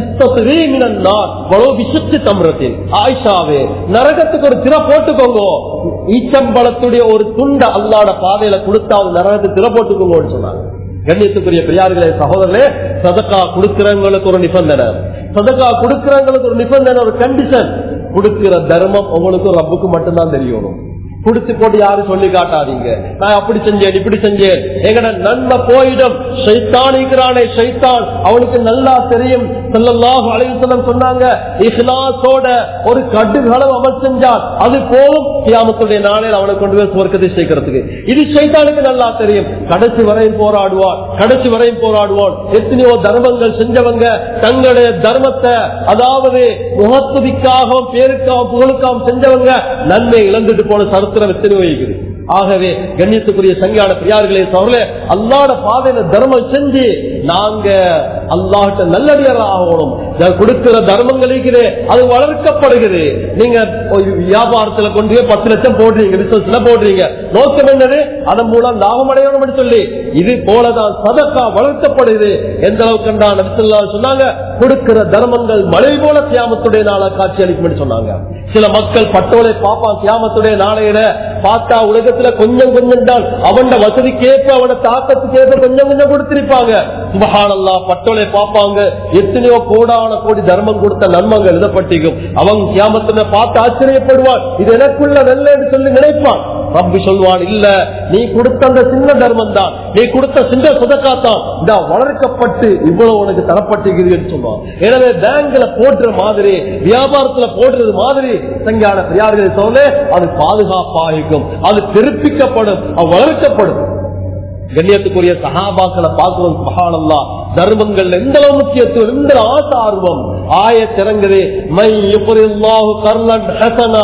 விசுத்தி தம்ரத்தின் ஆயிஷாவே நரகத்துக்கு ஒரு திற போட்டுக்கோங்க ஈச்சம்பளத்துடைய ஒரு துண்ட அல்லாட பாதையில கொடுத்தா நரகத்துக்கு திற போட்டுக்கோங்கன்னு சொன்னாங்க கண்ணியத்துக்குரிய பெரியார்களே சகோதரர்களே சதக்கா கொடுக்கிறவங்களுக்கு ஒரு நிபந்தனை சதக்கா கொடுக்கிறவங்களுக்கு ஒரு நிபந்தனை ஒரு கண்டிஷன் கொடுக்கிற தர்மம் உங்களுக்கு ரப்புக்கு மட்டும்தான் தெரியணும் குடுத்து போட்டு யாரும் சொல்லி காட்டாதீங்க நான் அப்படி செஞ்சேன் இப்படி செஞ்சேன் எங்கட நன்மை போயிடும் சைத்தானிக்கிறானே சைத்தான் அவனுக்கு நல்லா தெரியும் செல்லல்லாஹு அலைவசலம் சொன்னாங்க இஹ்லாசோட ஒரு கடுகளவு அமல் செஞ்சால் அது போதும் கியாமத்துடைய நாளில் அவனை கொண்டு போய் சுவர்க்கத்தை சேர்க்கறதுக்கு இது சைத்தானுக்கு நல்லா தெரியும் கடைசி வரையும் போராடுவான் கடைசி வரையும் போராடுவான் எத்தனையோ தர்மங்கள் செஞ்சவங்க தங்களுடைய தர்மத்தை அதாவது முகத்துதிக்காகவும் பேருக்காகவும் புகழுக்காகவும் செஞ்சவங்க நன்மை இழந்துட்டு போன சரித்திரம் எத்தனையோ இருக்குது ஆகவே கண்ணியத்துக்குரிய சங்கையான பிரியார்களே சவர்களே அல்லாட பாதையில தர்மம் செஞ்சு நாங்க அல்லாஹிட்ட நல்லடியார் ஆகணும் கொடுக்கிற தர்மங்கள் இருக்குது அது வளர்க்கப்படுகிறது நீங்க வியாபாரத்துல கொண்டு போய் பத்து லட்சம் போடுறீங்க பிசினஸ்ல போடுறீங்க நோக்கம் என்னது அதன் மூலம் லாபம் அடையணும் சொல்லி இது போலதான் சதக்கா வளர்க்கப்படுது எந்த அளவுக்கு கண்டா சொன்னாங்க கொடுக்கிற தர்மங்கள் மழை போல கியாமத்துடைய நாள காட்சி அளிக்கும் சொன்னாங்க சில மக்கள் பட்டோலை பாப்பான் கியாமத்துடைய நாளையில பார்த்தா உலகத்துல கொஞ்சம் கொஞ்சம் தான் அவன் வசதிக்கேற்ப அவன தாக்கத்துக்கேற்ப கொஞ்சம் கொஞ்சம் கொடுத்திருப்பாங்க சுபகானல்லா பட்டோலை பாப்பாங்க எத்தனையோ கோடான கோடி தர்மம் கொடுத்த நன்மங்கள் எழுதப்பட்டிருக்கும் அவன் கியாமத்துல பார்த்து ஆச்சரியப்படுவான் இது எனக்குள்ள நல்ல என்று சொல்லி நினைப்பான் ரப்பி சொல்வான் இல்ல நீ கொடுத்த அந்த சின்ன தர்மம் தான் நீ கொடுத்த சின்ன சுதக்கா தான் இந்த வளர்க்கப்பட்டு இவ்வளவு உனக்கு தரப்பட்டிருக்கிறது சொல்லுவான் எனவே பேங்க்ல போடுற மாதிரி வியாபாரத்துல போடுறது மாதிரி சங்கான பிரியார்களை சொல்ல அது பாதுகாப்பாகும் அது தெரிப்பிக்கப்படும் அது வளர்க்கப்படும் கண்ணியத்துக்குரிய சகாபாக்களை பார்க்கிறோம் மகானல்லா தர்மங்கள்ல எந்த அளவு முக்கியத்துவம் எந்த ஆச ஆர்வம் ஆய திறங்குது மை யுபரில்லாஹு கர்லன் ஹசனா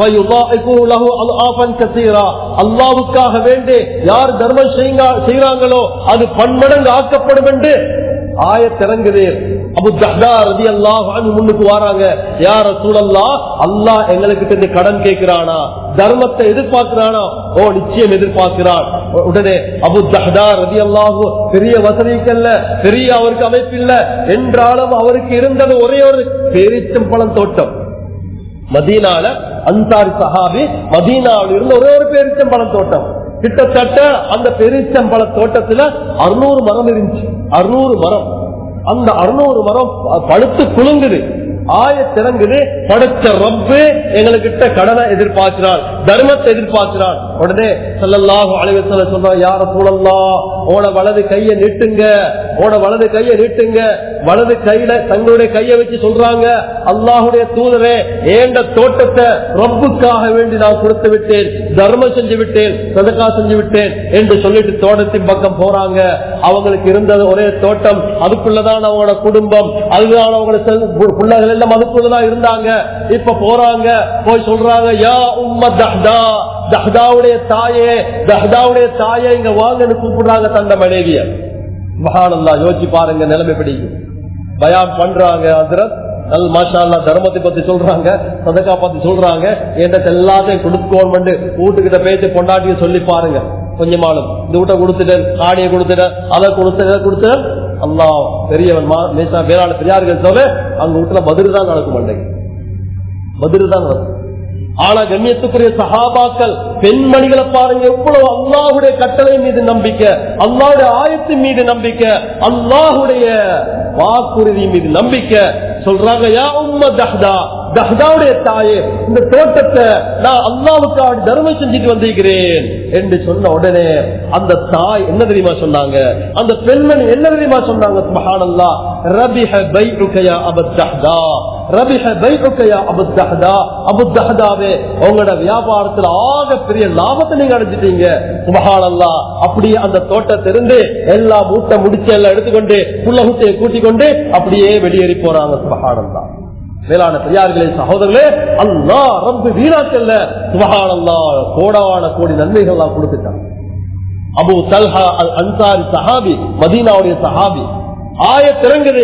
அல்லாவுக்காக வேண்டி யார் தர்மம் செய்கிறாங்களோ அது பன்மடங்கு ஆக்கப்படும் என்று ஆய திறங்குது அபு தஹ்தா ரதி அல்லாஹ் முன்னுக்கு வராங்க யார சூழல்லா அல்லாஹ் எங்களுக்கு தெரிஞ்ச கடன் கேட்கிறானா தர்மத்தை எதிர்பார்க்கிறானா ஓ நிச்சயம் எதிர்பார்க்கிறான் உடனே அபு தஹ்தா ரதி அல்லாஹு பெரிய வசதிக்கல்ல பெரிய அவருக்கு அமைப்பு இல்ல என்றாலும் அவருக்கு இருந்தது ஒரே ஒரு பேரிச்சம்பழம் தோட்டம் மதீனால அன்சாரி சஹாபி மதீனாவில் இருந்த ஒரே ஒரு பேரிச்சம்பழம் தோட்டம் கிட்டத்தட்ட அந்த பெருச்சம்பழ தோட்டத்துல அறுநூறு மரம் இருந்துச்சு அறுநூறு மரம் அந்த அறுநூறு மரம் பழுத்து குலுங்குது ஆயத்திறங்குது படைச்ச ரப்பு எங்ககிட்ட கடனை எதிர்பார்க்கிறான் தர்மத்தை எதிர்பார்க்கிறான் உடனே செல்லல்லாஹு அலைவசல சொல்ற யார சூழல்லா ஓட வலது கைய நீட்டுங்க ஓட வலது கைய நீட்டுங்க வலது கையில தங்களுடைய கைய வச்சு சொல்றாங்க அல்லாஹுடைய தூதரே ஏண்ட தோட்டத்தை ரப்புக்காக வேண்டி நான் கொடுத்து விட்டேன் தர்மம் செஞ்சு விட்டேன் சதக்கா செஞ்சு விட்டேன் என்று சொல்லிட்டு தோட்டத்தின் பக்கம் போறாங்க அவங்களுக்கு இருந்தது ஒரே தோட்டம் அதுக்குள்ளதான் அவங்களோட குடும்பம் அதுதான் அவங்களோட பிள்ளைகள் எல்லாம் அதுக்குள்ளதான் இருந்தாங்க இப்ப போறாங்க போய் சொல்றாங்க யா உம்ம தஹ்தா தஹ்தாவுடைய தாயே தஹ்தாவுடைய தாயே இங்க வாங்கன்னு கூப்பிடுறாங்க தந்த மனைவிய மகானல்லா யோசிச்சு பாருங்க நிலைமை பிடிக்கும் பயான் பண்றாங்க அதிரத் நல் மாஷா தர்மத்தை பத்தி சொல்றாங்க சதக்கா பத்தி சொல்றாங்க என்கிட்ட எல்லாத்தையும் கொடுக்கணும் வீட்டுக்கிட்ட பேச்சு கொண்டாட்டி சொல்லி பாருங்க கொஞ்சமாலும் இந்த வீட்டை கொடுத்துட்டேன் காடியை கொடுத்துட்டேன் அதை கொடுத்து இதை கொடுத்து அல்லா பெரியவன் வேளாண் பெரியார்கள் சொல்ல அங்க வீட்டுல பதில் தான் நடக்கும் அன்றைக்கு பதில் தான் நடக்கும் ஆனா கண்ணியத்துக்குரிய சகாபாக்கள் பெண்மணிகளை பாருங்க எவ்வளவு அல்லாஹுடைய கட்டளை மீது நம்பிக்கை அல்லாஹுடைய ஆயத்தின் மீது நம்பிக்கை அல்லாஹுடைய வாக்குறுதி மீது நம்பிக்கை சொல்றாங்க யா உம்ம தஹ்தா தஹ்தாவுடைய தாயே இந்த தோட்டத்தை நான் அல்லாவுக்காக தர்மம் செஞ்சுட்டு வந்திருக்கிறேன் என்று சொன்ன உடனே அந்த தாய் என்ன தெரியுமா சொன்னாங்க அந்த பெண்மணி என்ன தெரியுமா சொன்னாங்க சுபஹானல்லா ரபிஹ பைஉகயா அபு தஹ்தா ரபிஹ பைஉகயா அபு தஹ்தா அபு தஹ்தாவே உங்களோட வியாபாரத்துல ஆக பெரிய லாபத்தை நீங்க அடைஞ்சிட்டீங்க சுபஹானல்லா அப்படியே அந்த தோட்டத்தை இருந்து எல்லா மூட்டை முடிச்சு எல்லாம் எடுத்துக்கொண்டு புள்ள குட்டையை கூட்டிக் கொண்டு அப்படியே வெளியேறி போறாங்க சுபஹானல்லா மேலான பெரியார்களே சகோதரர்களே அல்லா ரொம்ப வீணாக்கல்ல சுபஹானல்லா கோடான கோடி நன்மைகள் எல்லாம் கொடுத்துட்டான் அபு தல்ஹா அல் அன்சாரி சஹாபி மதீனாவுடைய சஹாபி ஆயத்திறங்குது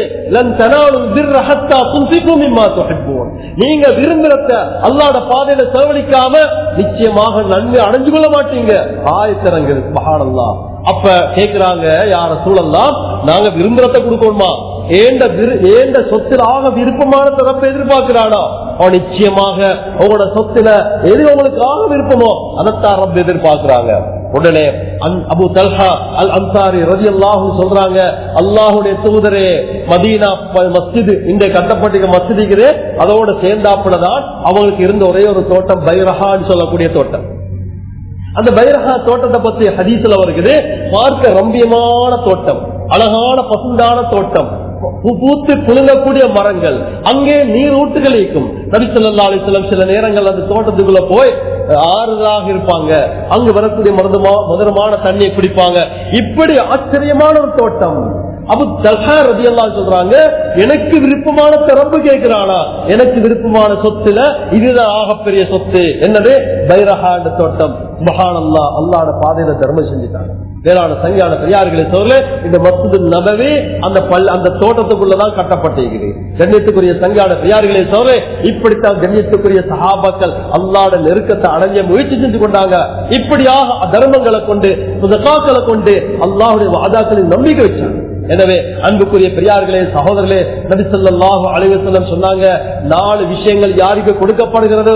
நீங்க விரும்புறத அல்லாட பாதையில செலவழிக்காம நிச்சயமாக நன்மை அடைஞ்சு கொள்ள மாட்டீங்க ஆயத்திறங்குது மகானல்லா அப்ப கேக்குறாங்க யார சூழல்லாம் நாங்க விரும்புறத கொடுக்கணுமா ஏண்ட ஏண்ட சொத்துல ஆக விருப்பமான தரப்ப எதிர்பார்க்கிறானா அவன் நிச்சயமாக உங்களோட சொத்துல எது உங்களுக்கு ஆக விருப்பமோ அதைத்தான் ரப்ப எதிர்பார்க்கிறாங்க உடனே அபு தல்ஹா அல் அன்சாரி ரதி அல்லாஹு சொல்றாங்க அல்லாஹுடைய தூதரே மதீனா மஸ்ஜிது இந்த கட்டப்பட்டிருக்க மஸ்ஜிதிக்குது அதோட சேர்ந்தாப்புலதான் அவங்களுக்கு இருந்த ஒரே ஒரு தோட்டம் பைரஹான்னு சொல்லக்கூடிய தோட்டம் அந்த பைரஹா தோட்டத்தை பத்தி ஹதீஸ்ல வருகிறது பார்க்க ரம்பியமான தோட்டம் அழகான பசுந்தான தோட்டம் பூத்து குலுங்கக்கூடிய மரங்கள் அங்கே நீர் ஊட்டுகள் இருக்கும் நபிசல்லா அலிஸ்லம் சில நேரங்கள் அந்த தோட்டத்துக்குள்ள போய் ஆறுதலாக இருப்பாங்க அங்கு வரக்கூடிய மருந்துமா மதுரமான தண்ணியை குடிப்பாங்க இப்படி ஆச்சரியமான ஒரு தோட்டம் அபு தல்ஹா ரதி எல்லாம் சொல்றாங்க எனக்கு விருப்பமான திறப்பு கேட்கிறானா எனக்கு விருப்பமான சொத்துல இதுதான் ஆகப்பெரிய சொத்து என்னது பைரஹாண்ட தோட்டம் மகான் அல்லா அல்லாட பாதையில தர்மம் செஞ்சுட்டாங்க வேளாண் சங்கியான பெரியார்களை சொல்ல இந்த மசூது நபவே அந்த பல் அந்த தோட்டத்துக்குள்ளதான் கட்டப்பட்டிருக்கிறது கண்ணியத்துக்குரிய சங்கியான பெரியார்களை சொல்ல இப்படித்தான் கண்ணியத்துக்குரிய சகாபாக்கள் அல்லாட நெருக்கத்தை அடைஞ்ச முயற்சி செஞ்சு கொண்டாங்க இப்படியாக தர்மங்களை கொண்டு புதக்காக்களை கொண்டு அல்லாஹுடைய வாதாக்களின் நம்பிக்கை வச்சாங்க எனவே அன்புக்குரிய பெரியார்களே சகோதரர்களே நபிசல்லாஹு அலைவசல்லம் சொன்னாங்க நாலு விஷயங்கள் யாருக்கு கொடுக்கப்படுகிறதோ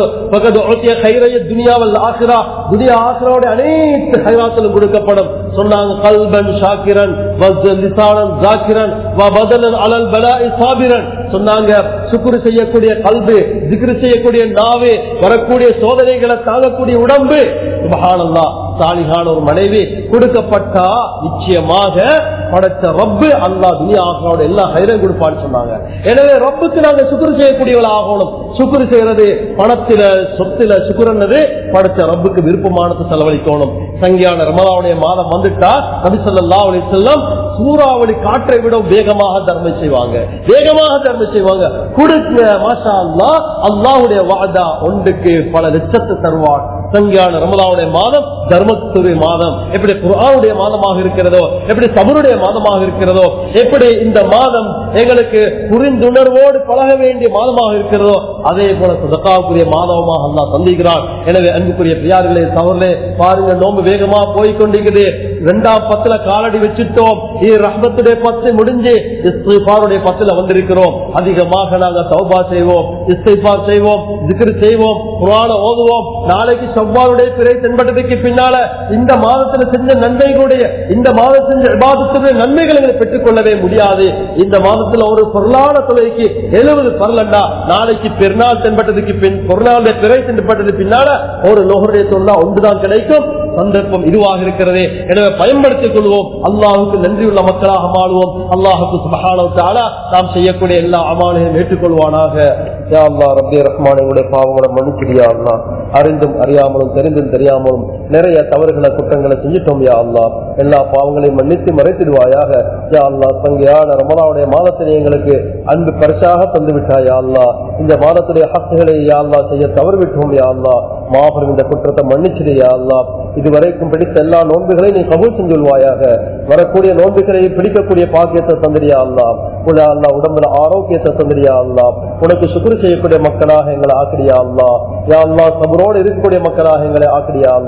துனியாவில் ஆசிரா துனியா ஆசிராவோட அனைத்து ஹைராக்களும் கொடுக்கப்படும் சொன்னாங்க கல்பன் ஷாக்கிரன் லிசானன் ஜாக்கிரன் வபதலன் அலல் பலாஇ சாபிரன் சொன்னாங்க சுக்குரு செய்யக்கூடிய கல்வி திக்ரு செய்யக்கூடிய நாவு வரக்கூடிய சோதனைகளை தாங்கக்கூடிய உடம்பு சுபஹானல்லா சாலிகான ஒரு மனைவி கொடுக்கப்பட்டா நிச்சயமாக படைச்ச ரப்பு அல்லா துனியா ஆகனோட எல்லா ஹைரம் கொடுப்பான்னு சொன்னாங்க எனவே ரப்புக்கு நாங்க சுக்குரு செய்யக்கூடியவள ஆகணும் சுக்குரு செய்யறது பணத்தில சொத்துல சுக்குரன்னது படைச்ச ரப்புக்கு விருப்பமானது செலவழிக்கணும் சங்கியான ரமலாவுடைய மாதம் வந்துட்டா நபிசல்லா அலி செல்லம் சூறாவளி காற்றை விட வேகமாக தர்மம் செய்வாங்க வேகமாக தர்மம் செய்வாங்க கொடுங்க மாஷா அல்லா அல்லாவுடைய வாதா ஒன்றுக்கு பல லட்சத்தை தருவார் சங்கியான ரமலாவுடைய மாதம் தர்மத்துறை மாதம் எப்படி குரானுடைய மாதமாக இருக்கிறதோ எப்படி சபருடைய மாதமாக இருக்கிறதோ எப்படி இந்த மாதம் எங்களுக்கு புரிந்துணர்வோடு பழக வேண்டிய மாதமாக இருக்கிறதோ அதே போல சுதக்காவுக்குரிய மாதமாக அல்லா சந்திக்கிறான் எனவே அன்புக்குரிய பிரியார்களே சவர்களே பாருங்க நோம்பு வேகமா போய்கொண்டிருக்குது இரண்டாம் பத்துல காலடி வச்சுட்டோம் இது ரஹ்மத்துடைய பத்து முடிஞ்சு இஸ்திஃபாருடைய பத்துல வந்திருக்கிறோம் அதிகமாக நாங்க சௌபா செய்வோம் இஸ்திஃபார் செய்வோம் திக்ரு செய்வோம் குரான ஓதுவோம் நாளைக்கு செவ்வாருடைய பிறை தென்பட்டதுக்கு பின்னால இந்த மாதத்துல செஞ்ச நன்மைகளுடைய இந்த மாதம் செஞ்ச விவாதத்துடைய நன்மைகளை பெற்றுக் கொள்ளவே முடியாது இந்த மாதத்துல ஒரு பொருளான தொலைக்கு எழுபது பரலண்டா நாளைக்கு பெருநாள் தென்பட்டதுக்கு பின் பொருளாளுடைய பிறை தென்பட்டது பின்னால ஒரு நுகருடைய தொல்லா ஒன்றுதான் கிடைக்கும் சந்தர்ப்பம் இதுவாக இருக்கிறது எனவே பயன்படுத்திக் கொள்வோம் அல்லாஹுக்கு நன்றியுள்ள மக்களாக மாறுவோம் அல்லாஹுக்கு சுபகான நாம் செய்யக்கூடிய எல்லா அமானையும் ஏற்றுக்கொள்வானாக யா அல்லா ரப்பே ரஹ்மானுடைய பாவங்களை மன்னிச்சிடியா அல்லா அறிந்தும் அறியாமலும் தெரிந்தும் தெரியாமலும் நிறைய தவறுகளை குற்றங்களை செஞ்சிட்டோம் யா அல்லா எல்லா பாவங்களையும் மன்னித்து மறைத்திடுவாயாக யா அல்லா சங்கையான ரமலாவுடைய மாதத்தினை எங்களுக்கு அன்பு பரிசாக தந்து விட்டாயா அல்லா இந்த மாதத்துடைய ஹக்குகளை யா அல்லா செய்ய தவறு விட்டோம் யா அல்லா மாபெரும் இந்த குற்றத்தை மன்னிச்சிடு யா அல்லா இதுவரைக்கும் பிடித்த எல்லா நோன்புகளையும் நீ கபூல் செஞ்சுள்வாயாக வரக்கூடிய நோன்புகளை பிடிக்கக்கூடிய பாக்கியத்தை தந்திரியா அல்லா உள்ள அல்லா உடம்புல ஆரோக்கியத்தை தந்திரியா அல்லா உனக்கு சுக்குரு செய்யக்கூடிய மக்களாக எங்களை ஆக்கிரியா அல்லா யா அல்லா சபரோடு இருக்கக்கூடிய மக்களாக எங்களை ஆக்கிரியா அல்லா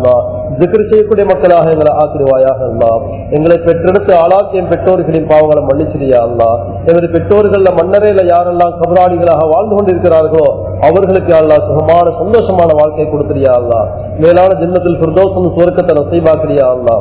திக்ர் செய்யக்கூடிய மக்களாக எங்களை ஆக்கிடுவாயாக அல்லா எங்களை பெற்றெடுத்து ஆளாக்கிய பெற்றோர்களின் பாவங்களை மன்னிச்சிரியா அல்லா எமது பெற்றோர்கள்ல மன்னரையில யாரெல்லாம் கபராளிகளாக வாழ்ந்து கொண்டிருக்கிறார்களோ அவர்களுக்கு அல்லா சுகமான சந்தோஷமான வாழ்க்கையை கொடுத்துறியா அல்லா மேலான ஜின்னத்தில் பிரதோஷம் சுவர்க்கத்தை நசைபாக்கிறியா அல்லா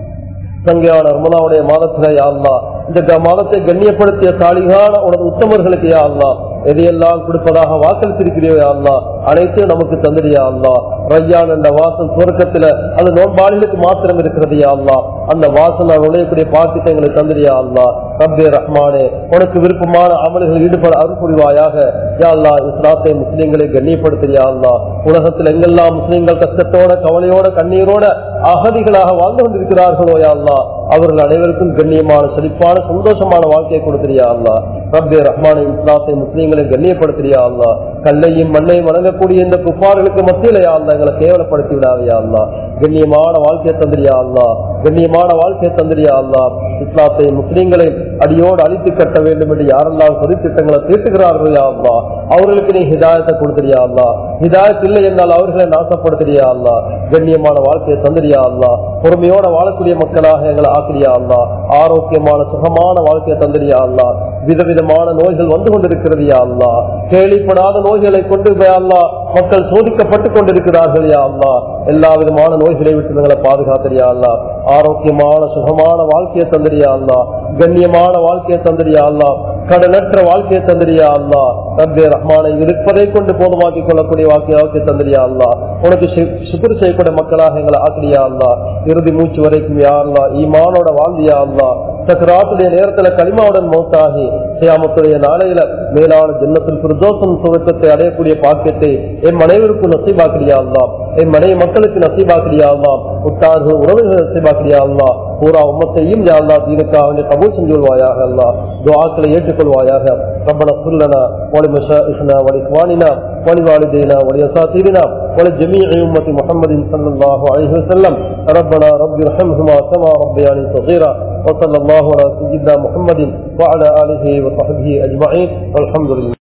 சங்கையான ரமலாவுடைய மாதத்தில யா அல்லா இந்த மாதத்தை கண்ணியப்படுத்திய சாலிகான உனது உத்தமர்களுக்கு யா அல்லா எதையெல்லாம் கொடுப்பதாக வாக்களித்திருக்கிறியோ யா அல்லா அனைத்தும் நமக்கு தந்திரியா அல்லா ரையான் என்ற வாசல் சுவர்க்கத்துல அது நோன்பாளிகளுக்கு மாத்திரம் இருக்கிறது யா அல்லா அந்த வாசல் நுழையக்கூடிய பாக்கியத்தை எங்களுக்கு தந்திரியா அல்லா ரப்பே ரஹ்மானே உனக்கு விருப்பமான அமல்கள் ஈடுபட அருள் புரிவாயாக யா அல்லா இஸ்லாத்தை முஸ்லீம்களை கண்ணியப்படுத்துறியா அல்லா உலகத்தில் எங்கெல்லாம் முஸ்லீம்கள் கஷ்டத்தோட கவலையோட கண்ணீரோட அகதிகளாக வாழ்ந்து கொண்டிருக்கிறார்களோ யா அல்லா அவர்கள் அனைவருக்கும் கண்ணியமான செழிப்பான சந்தோஷமான வாழ்க்கையை கொடுத்திரியா அல்லா ரப்பே ரஹ்மானை இஸ்லாத்தை முஸ்லீம்களை கண்ணியப்படுத்தியா அல்லா கல்லையும் மண்ணையும் வணங்கக்கூடிய இந்த குப்பார்களுக்கு மத்தியில யா அல்லா எங்களை கேவலப்படுத்தி விடாதையா அல்லா கண்ணியமான வாழ்க்கையை தந்திரியா அல்லா கண்ணியமான வாழ்க்கையை தந்திரியா அல்லா இஸ்லாத்தை முஸ்லீம்களை அடியோடு அழித்து கட்ட வேண்டும் என்று யாரெல்லாம் சதித்திட்டங்களை தீட்டுகிறார்கள் யா அல்லா அவர்களுக்கு நீ ஹிதாயத்தை கொடுத்திரியா அல்லா ஹிதாயத் இல்லை என்றால் அவர்களை நாசப்படுத்துறியா அல்லா கண்ணியமான வாழ்க்கையை தந்திரியா அல்லா பொறுமையோட வாழக்கூடிய மக்களாக எங்களை ஆக்கிரியா அல்லா ஆரோக்கியமான சுகமான வாழ்க்கையை தந்திரியா அல்லா விதவிதமான நோய்கள் வந்து கொண்டிருக்கிறது யா அல்லா கேள்விப்படாத நோய்களை கொண்டு போய் அல்லா மக்கள் சோதிக்கப்பட்டுக் கொண்டிருக்கிறார்கள் யா அல்லா எல்லா விதமான நோய்களை விட்டு எங்களை பாதுகாத்தறியா அல்லா ஆரோக்கியமான சுகமான வாழ்க்கையை தந்திரியா அல்லா கண்ணியமான வாழ்க்கையை தந்திரியா அல்லா கடனற்ற வாழ்க்கையை தந்திரியா அல்லா ரப்பே ரஹ்மானை இருப்பதை கொண்டு போதுமாக்கிக் கொள்ளக்கூடிய வாழ்க்கையை தந்திரியா அல்லா உனக்கு சுக்குர் செய்யக்கூடிய மக்களாக எங்களை ஆக்கிரியா அல்லா இறுதி மூச்சு வரைக்கும் யாருலா ஈமானோட வாழ்ந்தியா அல்லா சக்கராத்துடைய நேரத்துல களிமாவுடன் மௌத்தாகி சியாமத்துடைய நாளையில மேலான ஜன்னத்தில் பிரதோஷம் சுகத்தை அடையக்கூடிய பாக்கியத்தை என் மனைவருக்கு நசீபாக்கிறியா அல்லா என் மனைவி மக்களுக்கு நசீபாக்கிறியா அல்லா உட்டார்கள் உறவுகள் நசீபாக்கிறியா அல்லா பூரா உம்மத்தையும் யாழ்லா தீனுக்காக கபூல் செஞ்சு கொள்வாயாக அல்லா துவாக்களை ஏற்றுக்கொள்வாயாக ربنا اغفر لنا ولمشائخنا ولاخواننا ولوالدينا ولاساتذتنا ولجميع امه محمد صلى الله عليه وسلم ربنا رب ارحمهما كما ربياني صغيرا وصلى الله على سيدنا محمد وعلى اله وصحبه اجمعين والحمد لله